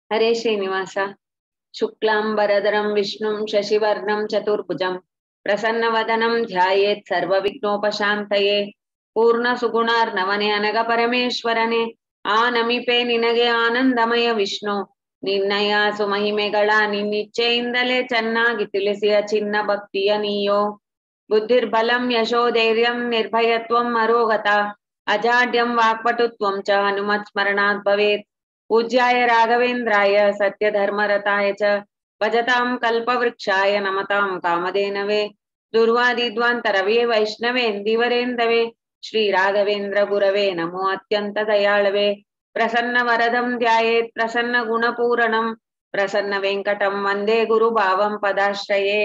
ಹರೇ ಶ್ರೀನಿವಾಸ ಶುಕ್ಲಾಂಬರಧರಂ ವಿಷ್ಣುಂ ಶಶಿವರ್ಣಂ ಚತುರ್ಭುಜಂ ಪ್ರಸನ್ನವದನಂ ಧ್ಯಾಯೇತ್ ಸರ್ವವಿಘ್ನೋಪಶಾಂತಯೇ ಪೂರ್ಣ ಸುಗುಣಾರ್ನವನೆ ಅನಗ ಪರಮೇಶ್ವರನೇ ಆ ನಮಿಪೆ ನಿನಗೆ ಆನಂದಮಯ ವಿಷ್ಣು ನಿನ್ನಯ ಸುಮಹಿಮೆಗಳ ನಿನ್ನಿಚ್ಛೆಯಿಂದಲೇ ಚೆನ್ನಾಗಿ ತಿಳಿಸಿಯ ಚಿನ್ನ ಭಕ್ತಿಯ ನೀಯೋ ಬುದ್ಧಿರ್ಬಲಂ ಯಶೋಧೈರ್ಯಂ ನಿರ್ಭಯತ್ವಂ ಅರೋಗತ ಅಜಾಡ್ಯಂ ವಾಕ್ಪಟುತ್ವಂ ಚ ಹನುಮತ್ ಸ್ಮರಣಾತ್ ಭವೇತ್ ಪೂಜ್ಯಾಯ ರಾಘವೇಂದ್ರಾಯ ಸತ್ಯ ಧರ್ಮರತಾಯ ಚ ಭಜತಾಂ ಕಲ್ಪವೃಕ್ಷಾಯ ನಮತಾಂ ಕಾಮಧೇನವೇ ದುರ್ವಾದಿದ್ವಾಂತರವೇ ವೈಷ್ಣವೇಂದಿವರೇಂದವೇ ಶ್ರೀ ರಾಘವೇಂದ್ರ ಗುರವೇ ನಮೋ ಅತ್ಯಂತ ದಯಾಳವೇ ಪ್ರಸನ್ನ ವರದಂ ಧ್ಯಾಯೇತ್ ಪ್ರಸನ್ನ ಗುಣಪೂರಣಂ ಪ್ರಸನ್ನ ವೆಂಕಟಂ ವಂದೇ ಗುರು ಭಾವಂ ಪದಾಶ್ರಯೇ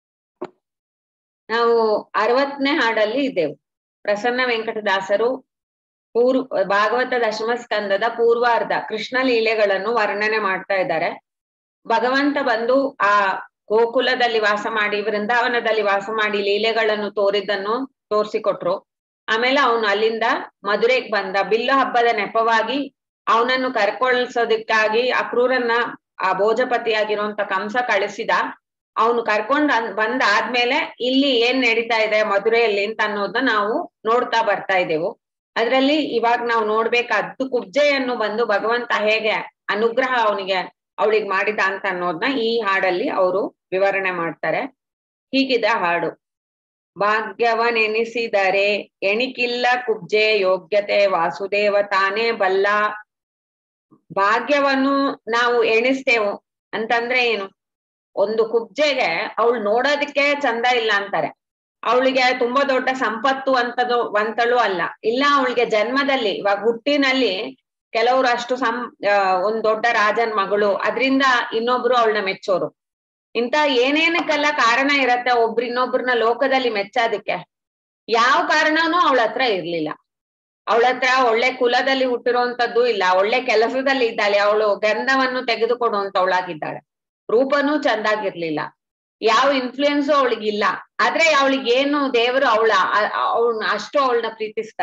ನಾವು ಅರವತ್ತನೇ ಹಾಡಲ್ಲಿ ಇದ್ದೇವೆ ಪ್ರಸನ್ನ ವೆಂಕಟದಾಸರು ಪೂರ್ವ ಭಾಗವತ ದಶಮ ಸ್ಕಂದದ ಪೂರ್ವಾರ್ಧ ಕೃಷ್ಣ ಲೀಲೆಗಳನ್ನು ವರ್ಣನೆ ಮಾಡ್ತಾ ಇದ್ದಾರೆ ಭಗವಂತ ಬಂದು ಆ ಗೋಕುಲದಲ್ಲಿ ವಾಸ ಮಾಡಿ ವೃಂದಾವನದಲ್ಲಿ ವಾಸ ಮಾಡಿ ಲೀಲೆಗಳನ್ನು ತೋರಿದ್ದನ್ನು ತೋರಿಸಿಕೊಟ್ರು ಆಮೇಲೆ ಅವನು ಅಲ್ಲಿಂದ ಮಧುರೆಗ್ ಬಂದ ಬಿಲ್ಲು ಹಬ್ಬದ ನೆಪವಾಗಿ ಅವನನ್ನು ಕರ್ಕೊಳ್ಸೋದಕ್ಕಾಗಿ ಅಕ್ರೂರನ್ನ ಆ ಭೋಜಪತಿಯಾಗಿರುವಂತ ಕಂಸ ಕಳಿಸಿದ ಅವನು ಕರ್ಕೊಂಡ್ ಬಂದ ಆದ್ಮೇಲೆ ಇಲ್ಲಿ ಏನ್ ನಡೀತಾ ಇದೆ ಮಧುರೆಯಲ್ಲಿ ಅಂತ ಅನ್ನೋದನ್ನ ನಾವು ನೋಡ್ತಾ ಬರ್ತಾ ಇದ್ದೆವು ಅದ್ರಲ್ಲಿ ಇವಾಗ ನಾವು ನೋಡ್ಬೇಕಾದ್ದು ಕುಬ್ಜೆಯನ್ನು ಬಂದು ಭಗವಂತ ಹೇಗೆ ಅನುಗ್ರಹ ಅವನಿಗೆ ಅವಳಿಗೆ ಮಾಡಿದ ಅಂತ ಅನ್ನೋದನ್ನ ಈ ಹಾಡಲ್ಲಿ ಅವರು ವಿವರಣೆ ಮಾಡ್ತಾರೆ ಹೀಗಿದೆ ಹಾಡು ಭಾಗ್ಯವನೆನಿಸಿದರೆ ಎಣಿಕಿಲ್ಲ ಕುಬ್ಜೆ ಯೋಗ್ಯತೆ ವಾಸುದೇವ ತಾನೇ ಬಲ್ಲ ಭಾಗ್ಯವನ್ನು ನಾವು ಎಣಿಸ್ತೇವು ಅಂತಂದ್ರೆ ಏನು ಒಂದು ಕುಬ್ಜೆಗೆ ಅವಳು ನೋಡೋದಕ್ಕೆ ಚಂದ ಇಲ್ಲ ಅಂತಾರೆ ಅವಳಿಗೆ ತುಂಬಾ ದೊಡ್ಡ ಸಂಪತ್ತು ಅಂತದು ವಂತಳು ಅಲ್ಲ ಇಲ್ಲ ಅವಳಿಗೆ ಜನ್ಮದಲ್ಲಿ ಇವಾಗ ಹುಟ್ಟಿನಲ್ಲಿ ಕೆಲವರು ಅಷ್ಟು ಸಂ ಒಂದ್ ದೊಡ್ಡ ರಾಜನ್ ಮಗಳು ಅದ್ರಿಂದ ಇನ್ನೊಬ್ರು ಅವಳನ್ನ ಮೆಚ್ಚೋರು ಇಂತ ಏನೇನಕ್ಕೆಲ್ಲ ಕಾರಣ ಇರತ್ತೆ ಒಬ್ರು ಇನ್ನೊಬ್ರನ್ನ ಲೋಕದಲ್ಲಿ ಮೆಚ್ಚೋದಕ್ಕೆ ಯಾವ ಕಾರಣನೂ ಅವಳ ಹತ್ರ ಇರ್ಲಿಲ್ಲ ಅವಳ ಹತ್ರ ಒಳ್ಳೆ ಕುಲದಲ್ಲಿ ಹುಟ್ಟಿರುವಂತದ್ದು ಇಲ್ಲ ಒಳ್ಳೆ ಕೆಲಸದಲ್ಲಿ ಇದ್ದಾಳೆ ಅವಳು ಗಂಧವನ್ನು ತೆಗೆದುಕೊಡುವಂತವಳಾಗಿದ್ದಾಳೆ ರೂಪನೂ ಚಂದಾಗಿರ್ಲಿಲ್ಲ ಯಾವ ಇನ್ಫ್ಲೂಯೆನ್ಸು ಅವಳಿಗಿಲ್ಲ ಆದ್ರೆ ಅವಳಿಗೆ ಏನು ದೇವರು ಅವಳ ಅವಳನ್ನ ಅಷ್ಟು ಅವಳನ್ನ ಪ್ರೀತಿಸ್ತ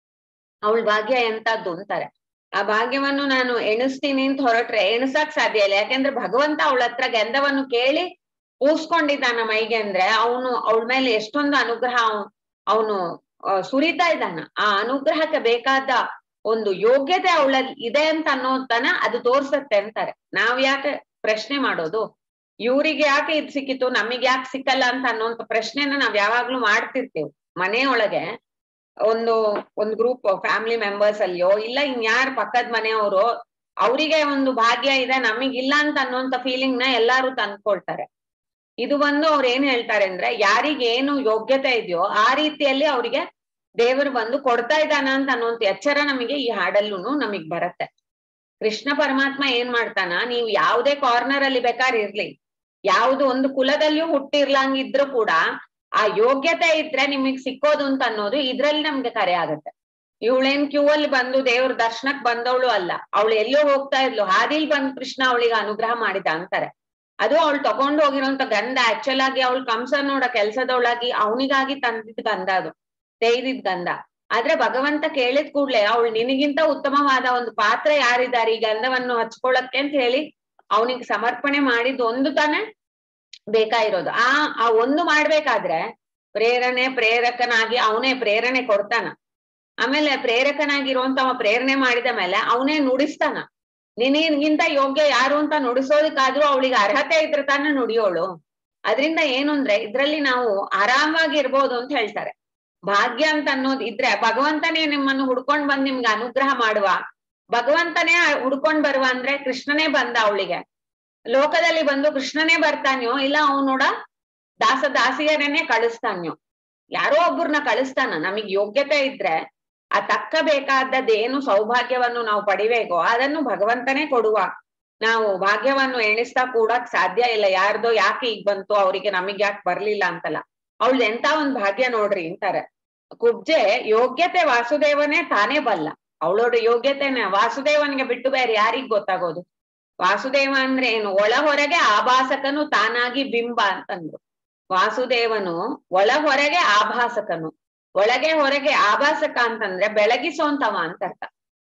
ಅವಳ ಭಾಗ್ಯ ಎಂತದ್ದು ಅಂತಾರೆ ಆ ಭಾಗ್ಯವನ್ನು ನಾನು ಎಣಿಸ್ತೀನಿ ಅಂತ ಹೊರಟ್ರೆ ಎಣಿಸಕ್ ಸಾಧ್ಯ ಇಲ್ಲ ಯಾಕೆಂದ್ರೆ ಭಗವಂತ ಅವಳ ಹತ್ರ ಗಂಧವನ್ನು ಕೇಳಿ ಪೂಸ್ಕೊಂಡಿದ್ದಾನ ಮೈಗೆ ಅಂದ್ರೆ ಅವನು ಅವಳ ಮೇಲೆ ಎಷ್ಟೊಂದು ಅನುಗ್ರಹ ಅವನು ಸುರಿತಾ ಇದ್ದಾನ ಆ ಅನುಗ್ರಹಕ್ಕೆ ಬೇಕಾದ ಒಂದು ಯೋಗ್ಯತೆ ಅವಳಲ್ಲಿ ಇದೆ ಅಂತ ಅನ್ನೋದನ್ನ ಅದು ತೋರ್ಸತ್ತೆ ಅಂತಾರೆ ನಾವ್ ಯಾಕೆ ಪ್ರಶ್ನೆ ಮಾಡೋದು ಇವ್ರಿಗೆ ಯಾಕೆ ಇದ್ ಸಿಕ್ಕಿತ್ತು ನಮಗ್ ಯಾಕೆ ಸಿಕ್ಕಲ್ಲ ಅಂತ ಅನ್ನೋಂತ ಪ್ರಶ್ನೆನ ನಾವ್ ಯಾವಾಗ್ಲೂ ಮಾಡ್ತಿರ್ತೇವೆ ಮನೆಯೊಳಗೆ ಒಂದು ಒಂದ್ ಗ್ರೂಪ್ ಫ್ಯಾಮಿಲಿ ಮೆಂಬರ್ಸ್ ಅಲ್ಲಿಯೋ ಇಲ್ಲ ಇನ್ಯಾರ ಪಕ್ಕದ ಮನೆಯವರು ಅವರಿಗೆ ಒಂದು ಭಾಗ್ಯ ಇದೆ ನಮಗಿಲ್ಲ ಅಂತ ಅನ್ನೋಂತ ಫೀಲಿಂಗ್ ನ ಎಲ್ಲಾರು ತಂದ್ಕೊಳ್ತಾರೆ ಇದು ಬಂದು ಅವ್ರು ಏನ್ ಹೇಳ್ತಾರೆ ಅಂದ್ರೆ ಯಾರಿಗೇನು ಯೋಗ್ಯತೆ ಇದೆಯೋ ಆ ರೀತಿಯಲ್ಲಿ ಅವ್ರಿಗೆ ದೇವರು ಬಂದು ಕೊಡ್ತಾ ಇದ್ದಾನ ಅಂತ ಅನ್ನೋಂತ ಎಚ್ಚರ ನಮಗೆ ಈ ಹಾಡಲ್ಲೂ ನಮಗ್ ಬರತ್ತೆ ಕೃಷ್ಣ ಪರಮಾತ್ಮ ಏನ್ ಮಾಡ್ತಾನ ನೀವು ಯಾವ್ದೇ ಕಾರ್ನರ್ ಅಲ್ಲಿ ಬೇಕಾದ್ರೆ ಇರ್ಲಿ ಯಾವ್ದು ಒಂದು ಕುಲದಲ್ಲಿಯೂ ಹುಟ್ಟಿರ್ಲಂಗಿದ್ರು ಕೂಡ ಆ ಯೋಗ್ಯತೆ ಇದ್ರೆ ನಿಮಗ್ ಸಿಕ್ಕೋದು ಅಂತ ಅನ್ನೋದು ಇದ್ರಲ್ಲಿ ನಮ್ಗೆ ಕರೆ ಆಗತ್ತೆ ಇವಳೇನ್ ಕ್ಯೂ ಅಲ್ಲಿ ಬಂದು ದೇವ್ರ ದರ್ಶನಕ್ ಬಂದವಳು ಅಲ್ಲ ಅವಳು ಎಲ್ಲೋ ಹೋಗ್ತಾ ಇದ್ಲು ಹಾದಿಲ್ ಬಂದ್ ಕೃಷ್ಣ ಅವಳಿಗೆ ಅನುಗ್ರಹ ಮಾಡಿದ ಅಂತಾರೆ ಅದು ಅವಳು ತಗೊಂಡು ಹೋಗಿರೋಂತ ಗಂಧ ಆಕ್ಚುಲ್ ಆಗಿ ಅವಳು ಕಂಸ ನೋಡ ಕೆಲ್ಸದವಳಾಗಿ ಅವನಿಗಾಗಿ ತಂದಿದ್ ಗಂಧ ಅದು ತೆಯ್ದಿದ್ ಗಂಧ ಆದ್ರೆ ಭಗವಂತ ಕೇಳಿದ ಕೂಡ್ಲೆ ಅವಳು ನಿನಗಿಂತ ಉತ್ತಮವಾದ ಒಂದು ಪಾತ್ರ ಯಾರಿದ್ದಾರೆ ಈ ಗಂಧವನ್ನು ಹಚ್ಕೊಳಕ್ಕೆ ಅಂತ ಹೇಳಿ ಅವನಿಗೆ ಸಮರ್ಪಣೆ ಮಾಡಿದ್ ಒಂದು ತಾನೇ ಬೇಕಾಗಿರೋದು ಆ ಆ ಒಂದು ಮಾಡ್ಬೇಕಾದ್ರೆ ಪ್ರೇರಣೆ ಪ್ರೇರಕನಾಗಿ ಅವನೇ ಪ್ರೇರಣೆ ಕೊಡ್ತಾನ ಆಮೇಲೆ ಪ್ರೇರಕನಾಗಿರುವಂತವ ಪ್ರೇರಣೆ ಮಾಡಿದ ಮೇಲೆ ಅವನೇ ನುಡಿಸ್ತಾನ ನಿನಗಿಂತ ಯೋಗ್ಯ ಯಾರು ಅಂತ ನುಡಿಸೋದಕ್ಕಾದ್ರೂ ಅವಳಿಗೆ ಅರ್ಹತೆ ಇದ್ರೆ ತಾನೇ ನುಡಿಯೋಳು ಅದ್ರಿಂದ ಏನು ಅಂದ್ರೆ ಇದ್ರಲ್ಲಿ ನಾವು ಆರಾಮಾಗಿ ಇರ್ಬೋದು ಅಂತ ಹೇಳ್ತಾರೆ ಭಾಗ್ಯ ಅಂತ ಅನ್ನೋದು ಇದ್ರೆ ಭಗವಂತನೇ ನಿಮ್ಮನ್ನು ಹುಡ್ಕೊಂಡ್ ಬಂದ್ ನಿಮ್ಗೆ ಅನುಗ್ರಹ ಮಾಡುವ ಭಗವಂತನೇ ಹುಡ್ಕೊಂಡ್ ಬರುವ ಅಂದ್ರೆ ಕೃಷ್ಣನೇ ಬಂದ ಅವಳಿಗೆ ಲೋಕದಲ್ಲಿ ಬಂದು ಕೃಷ್ಣನೇ ಬರ್ತಾನ್ಯೋ ಇಲ್ಲ ಅವನೋಡ ದಾಸ ದಾಸಿಯರನ್ನೇ ಕಳಿಸ್ತಾನ್ಯೋ ಯಾರೋ ಒಬ್ಬರನ್ನ ಕಳಿಸ್ತಾನ ನಮಗ್ ಯೋಗ್ಯತೆ ಇದ್ರೆ ಆ ತಕ್ಕ ಬೇಕಾದದ್ದೇನು ಸೌಭಾಗ್ಯವನ್ನು ನಾವು ಪಡಿಬೇಕೋ ಅದನ್ನು ಭಗವಂತನೇ ಕೊಡುವ ನಾವು ಭಾಗ್ಯವನ್ನು ಎಣಿಸ್ತಾ ಕೂಡಕ್ ಸಾಧ್ಯ ಇಲ್ಲ ಯಾರ್ದೋ ಯಾಕೆ ಈಗ ಬಂತು ಅವ್ರಿಗೆ ನಮಗ್ ಯಾಕೆ ಬರ್ಲಿಲ್ಲ ಅಂತಲ್ಲ ಅವಳ್ದು ಎಂತ ಒಂದ್ ಭಾಗ್ಯ ನೋಡ್ರಿ ಅಂತಾರೆ ಕುಬ್ಜೆ ಯೋಗ್ಯತೆ ವಾಸುದೇವನೇ ತಾನೇ ಬಲ್ಲ ಅವಳೋட ಯೋಗ್ಯತೆನ ವಾಸುದೇವನ್ಗೆ ಬಿಟ್ಟು ಬೇರೆ ಯಾರಿಗ್ ಗೊತ್ತಾಗೋದು ವಾಸುದೇವ ಅಂದ್ರೆ ಏನು ಒಳ ಹೊರಗೆ ಆಭಾಸಕನು ತಾನಾಗಿ ಬಿಂಬ ಅಂತಂದ್ರು ವಾಸುದೇವನು ಒಳ ಹೊರಗೆ ಆಭಾಸಕನು ಒಳಗೆ ಹೊರಗೆ ಆಭಾಸಕ ಅಂತಂದ್ರೆ ಬೆಳಗಿಸೋಂತವ ಅಂತ ಅರ್ಥ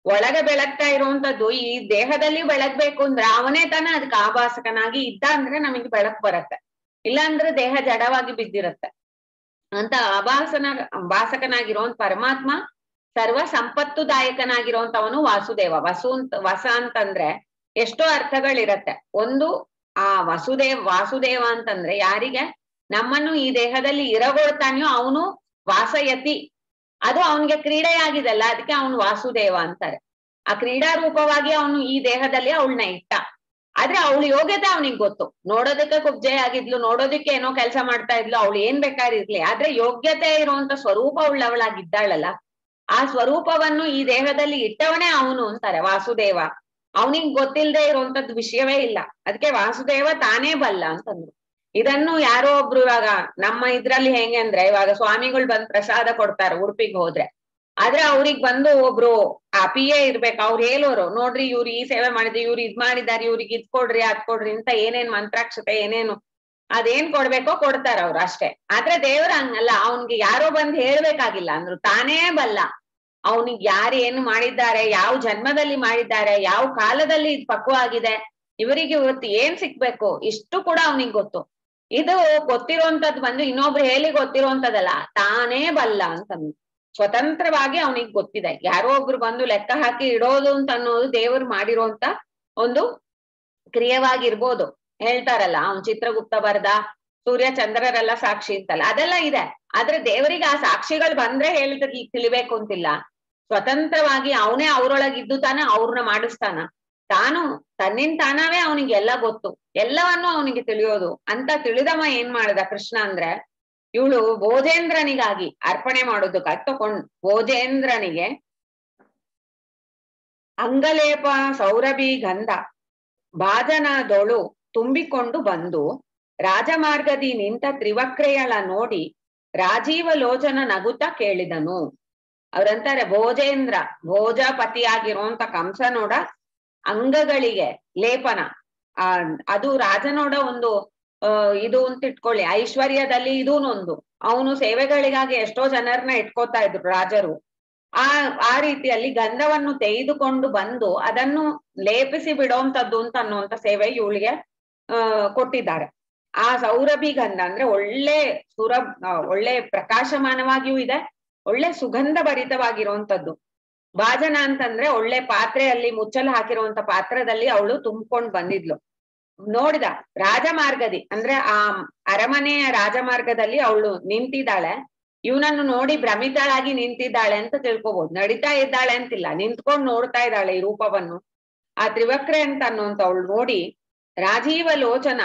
ಒಳಗೆ ಬೆಳಗ್ತಾ ಇರುವಂತದ್ದು ಈ ದೇಹದಲ್ಲಿ ಬೆಳಗ್ಬೇಕು ಅಂದ್ರೆ ಅವನೇ ತಾನೇ ಅದಕ್ಕೆ ಆಭಾಸಕನಾಗಿ ಇದ್ದ ಅಂದ್ರೆ ನಮಗೆ ಬೆಳಕು ಬರತ್ತೆ ಇಲ್ಲ ಅಂದ್ರೆ ದೇಹ ಜಡವಾಗಿ ಬಿದ್ದಿರತ್ತೆ ಅಂತ ಆಭಾಸನ ಭಾಸಕನಾಗಿರೋನ್ ಪರಮಾತ್ಮ ಸರ್ವ ಸಂಪತ್ತುದಾಯಕನಾಗಿರೋಂತವನು ವಾಸುದೇವ ವಸು ಅಂತ ವಸ ಅಂತಂದ್ರೆ ಎಷ್ಟೋ ಅರ್ಥಗಳಿರತ್ತೆ ಒಂದು ಆ ವಸುದೇವ್ ವಾಸುದೇವ ಅಂತಂದ್ರೆ ಯಾರಿಗೆ ನಮ್ಮನ್ನು ಈ ದೇಹದಲ್ಲಿ ಇರಗೊಳ್ತಾನೆಯೋ ಅವನು ವಾಸಯತಿ ಅದು ಅವನಿಗೆ ಕ್ರೀಡೆ ಆಗಿದೆಲ್ಲ ಅದಕ್ಕೆ ಅವನು ವಾಸುದೇವ ಅಂತಾರೆ ಆ ಕ್ರೀಡಾ ರೂಪವಾಗಿ ಅವನು ಈ ದೇಹದಲ್ಲಿ ಅವಳನ್ನ ಇಟ್ಟ ಆದ್ರೆ ಅವಳ ಯೋಗ್ಯತೆ ಅವನಿಗೆ ಗೊತ್ತು ನೋಡೋದಕ್ಕೆ ಕುಬ್ಜೆ ಆಗಿದ್ಲು ನೋಡೋದಕ್ಕೆ ಏನೋ ಕೆಲಸ ಮಾಡ್ತಾ ಇದ್ಲು ಅವಳು ಏನ್ ಬೇಕಾದ್ರೆ ಇರ್ಲಿ ಆದ್ರೆ ಯೋಗ್ಯತೆ ಇರುವಂತ ಸ್ವರೂಪ ಉಳ್ಳವಳಾಗಿದ್ದಾಳಲ್ಲ ಆ ಸ್ವರೂಪವನ್ನು ಈ ದೇಹದಲ್ಲಿ ಇಟ್ಟವನೇ ಅವನು ಅಂತಾರೆ ವಾಸುದೇವ ಅವನಿಗೆ ಗೊತ್ತಿಲ್ಲದೆ ಇರುವಂತದ್ ವಿಷಯವೇ ಇಲ್ಲ ಅದಕ್ಕೆ ವಾಸುದೇವ ತಾನೇ ಬಲ್ಲ ಅಂತಂದ್ರು ಇದನ್ನು ಯಾರೋ ಒಬ್ರು ಇವಾಗ ನಮ್ಮ ಇದ್ರಲ್ಲಿ ಹೆಂಗೆ ಅಂದ್ರೆ ಇವಾಗ ಸ್ವಾಮಿಗಳು ಬಂದ್ ಪ್ರಸಾದ ಕೊಡ್ತಾರೆ ಉಡುಪಿಗೆ ಹೋದ್ರೆ ಆದ್ರೆ ಅವ್ರಿಗ್ ಬಂದು ಒಬ್ರು ಆ ಪಿ ಎ ಇರ್ಬೇಕು ಅವ್ರು ಹೇಳೋರು ನೋಡ್ರಿ ಇವ್ರು ಈ ಸೇವೆ ಮಾಡಿದ್ರು ಇವ್ರು ಇದ್ ಮಾಡಿದಾರೆ ಇವ್ರಿಗೆ ಇದ್ ಕೊಡ್ರಿ ಅದ್ ಕೊಡ್ರಿ ಅಂತ ಏನೇನ್ ಮಂತ್ರಾಕ್ಷತೆ ಏನೇನು ಅದೇನ್ ಕೊಡ್ಬೇಕೋ ಕೊಡ್ತಾರ ಅವ್ರು ಅಷ್ಟೇ ಆದ್ರೆ ದೇವ್ರ ಹಂಗಲ್ಲ ಅವನ್ಗೆ ಯಾರೋ ಬಂದ್ ಹೇಳ್ಬೇಕಾಗಿಲ್ಲ ಅಂದ್ರು ತಾನೇ ಬಲ್ಲ ಅವನಿಗೆ ಯಾರು ಏನು ಮಾಡಿದ್ದಾರೆ ಯಾವ ಜನ್ಮದಲ್ಲಿ ಮಾಡಿದ್ದಾರೆ ಯಾವ ಕಾಲದಲ್ಲಿ ಇದು ಪಕ್ವವಾಗಿದೆ ಇವರಿಗೆ ಇವತ್ತು ಏನ್ ಸಿಕ್ಬೇಕು ಇಷ್ಟು ಕೂಡ ಅವನಿಗೆ ಗೊತ್ತು ಇದು ಗೊತ್ತಿರುವಂತದ್ ಬಂದು ಇನ್ನೊಬ್ರು ಹೇಳಿ ಗೊತ್ತಿರುವಂತದಲ್ಲ ತಾನೇ ಬಲ್ಲ ಅಂತಂದು ಸ್ವತಂತ್ರವಾಗಿ ಅವನಿಗೆ ಗೊತ್ತಿದೆ ಯಾರೋ ಒಬ್ರು ಬಂದು ಲೆಕ್ಕ ಹಾಕಿ ಇಡೋದು ಅಂತ ಅನ್ನೋದು ದೇವರು ಮಾಡಿರುವಂತ ಒಂದು ಕ್ರಿಯವಾಗಿರ್ಬೋದು ಹೇಳ್ತಾರಲ್ಲ ಅವನ್ ಚಿತ್ರಗುಪ್ತ ಬರ್ದ ಸೂರ್ಯ ಚಂದ್ರರೆಲ್ಲ ಸಾಕ್ಷಿ ಅಂತಲ್ಲ ಅದೆಲ್ಲ ಇದೆ ಆದ್ರೆ ದೇವರಿಗೆ ಆ ಸಾಕ್ಷಿಗಳು ಬಂದ್ರೆ ಹೇಳಿದ ತಿಳಿಬೇಕು ಅಂತಿಲ್ಲ ಸ್ವತಂತ್ರವಾಗಿ ಅವನೇ ಅವ್ರೊಳಗಿದ್ದು ತಾನೆ ಅವ್ರನ್ನ ಮಾಡಿಸ್ತಾನ ತಾನು ತನ್ನಿನ್ ತಾನವೇ ಅವನಿಗೆ ಎಲ್ಲ ಗೊತ್ತು ಎಲ್ಲವನ್ನು ಅವನಿಗೆ ತಿಳಿಯೋದು ಅಂತ ತಿಳಿದವ ಏನ್ ಮಾಡ್ದ ಕೃಷ್ಣ ಅಂದ್ರೆ ಇವಳು ಭೋಜೇಂದ್ರನಿಗಾಗಿ ಅರ್ಪಣೆ ಮಾಡೋದಕ್ಕಾಗಿ ತಕೊಂಡ್ ಭೋಜೇಂದ್ರನಿಗೆ ಅಂಗಲೇಪ ಸೌರಭಿ ಗಂಧ ಭಾಜನದೊಳು ತುಂಬಿಕೊಂಡು ಬಂದು ರಾಜಮಾರ್ಗದಿ ನಿಂತ ತ್ರಿವಕ್ರೆಯಳ ನೋಡಿ ರಾಜೀವ ಲೋಚನ ನಗುತ್ತ ಕೇಳಿದನು ಅವ್ರಂತಾರೆ ಭೋಜೇಂದ್ರ ಭೋಜಪತಿಯಾಗಿರುವಂತ ಕಂಸನೋಡ ಅಂಗಗಳಿಗೆ ಲೇಪನ ಆ ಅದು ರಾಜನೋಡ ಒಂದು ಅಹ್ ಇದು ಅಂತ ಇಟ್ಕೊಳ್ಳಿ ಐಶ್ವರ್ಯದಲ್ಲಿ ಇದೂನೊಂದು ಅವನು ಸೇವೆಗಳಿಗಾಗಿ ಎಷ್ಟೋ ಜನರನ್ನ ಇಟ್ಕೋತಾ ಇದ್ರು ರಾಜರು ಆ ಆ ರೀತಿಯಲ್ಲಿ ಗಂಧವನ್ನು ತೆಗೆದುಕೊಂಡು ಬಂದು ಅದನ್ನು ಲೇಪಿಸಿ ಬಿಡೋಂಥದ್ದು ಅಂತ ಅನ್ನುವಂತ ಸೇವೆ ಇವಳಿಗೆ ಅಹ್ ಕೊಟ್ಟಿದ್ದಾರೆ ಆ ಸೌರಭಿ ಗಂಧ ಅಂದ್ರೆ ಒಳ್ಳೆ ಸುರ ಒಳ್ಳೆ ಪ್ರಕಾಶಮಾನವಾಗಿಯೂ ಇದೆ ಒಳ್ಳೆ ಸುಗಂಧ ಭರಿತವಾಗಿರುವಂತದ್ದು ಭಾಜನ ಅಂತಂದ್ರೆ ಒಳ್ಳೆ ಪಾತ್ರೆಯಲ್ಲಿ ಮುಚ್ಚಲು ಹಾಕಿರುವಂತ ಪಾತ್ರದಲ್ಲಿ ಅವಳು ತುಂಬ್ಕೊಂಡ್ ಬಂದಿದ್ಲು ನೋಡಿದ ರಾಜಮಾರ್ಗದಿ ಅಂದ್ರೆ ಆ ಅರಮನೆಯ ರಾಜಮಾರ್ಗದಲ್ಲಿ ಅವಳು ನಿಂತಿದ್ದಾಳೆ ಇವನನ್ನು ನೋಡಿ ಭ್ರಮಿತಳಾಗಿ ನಿಂತಿದ್ದಾಳೆ ಅಂತ ತಿಳ್ಕೊಬಹುದು ನಡಿತಾ ಇದ್ದಾಳೆ ಅಂತಿಲ್ಲ ನಿಂತ್ಕೊಂಡ್ ನೋಡ್ತಾ ಇದ್ದಾಳೆ ಈ ರೂಪವನ್ನು ಆ ತ್ರಿವಕ್ರೆ ಅಂತ ಅನ್ನುವಂತ ಅವಳು ನೋಡಿ ರಾಜೀವ ಲೋಚನ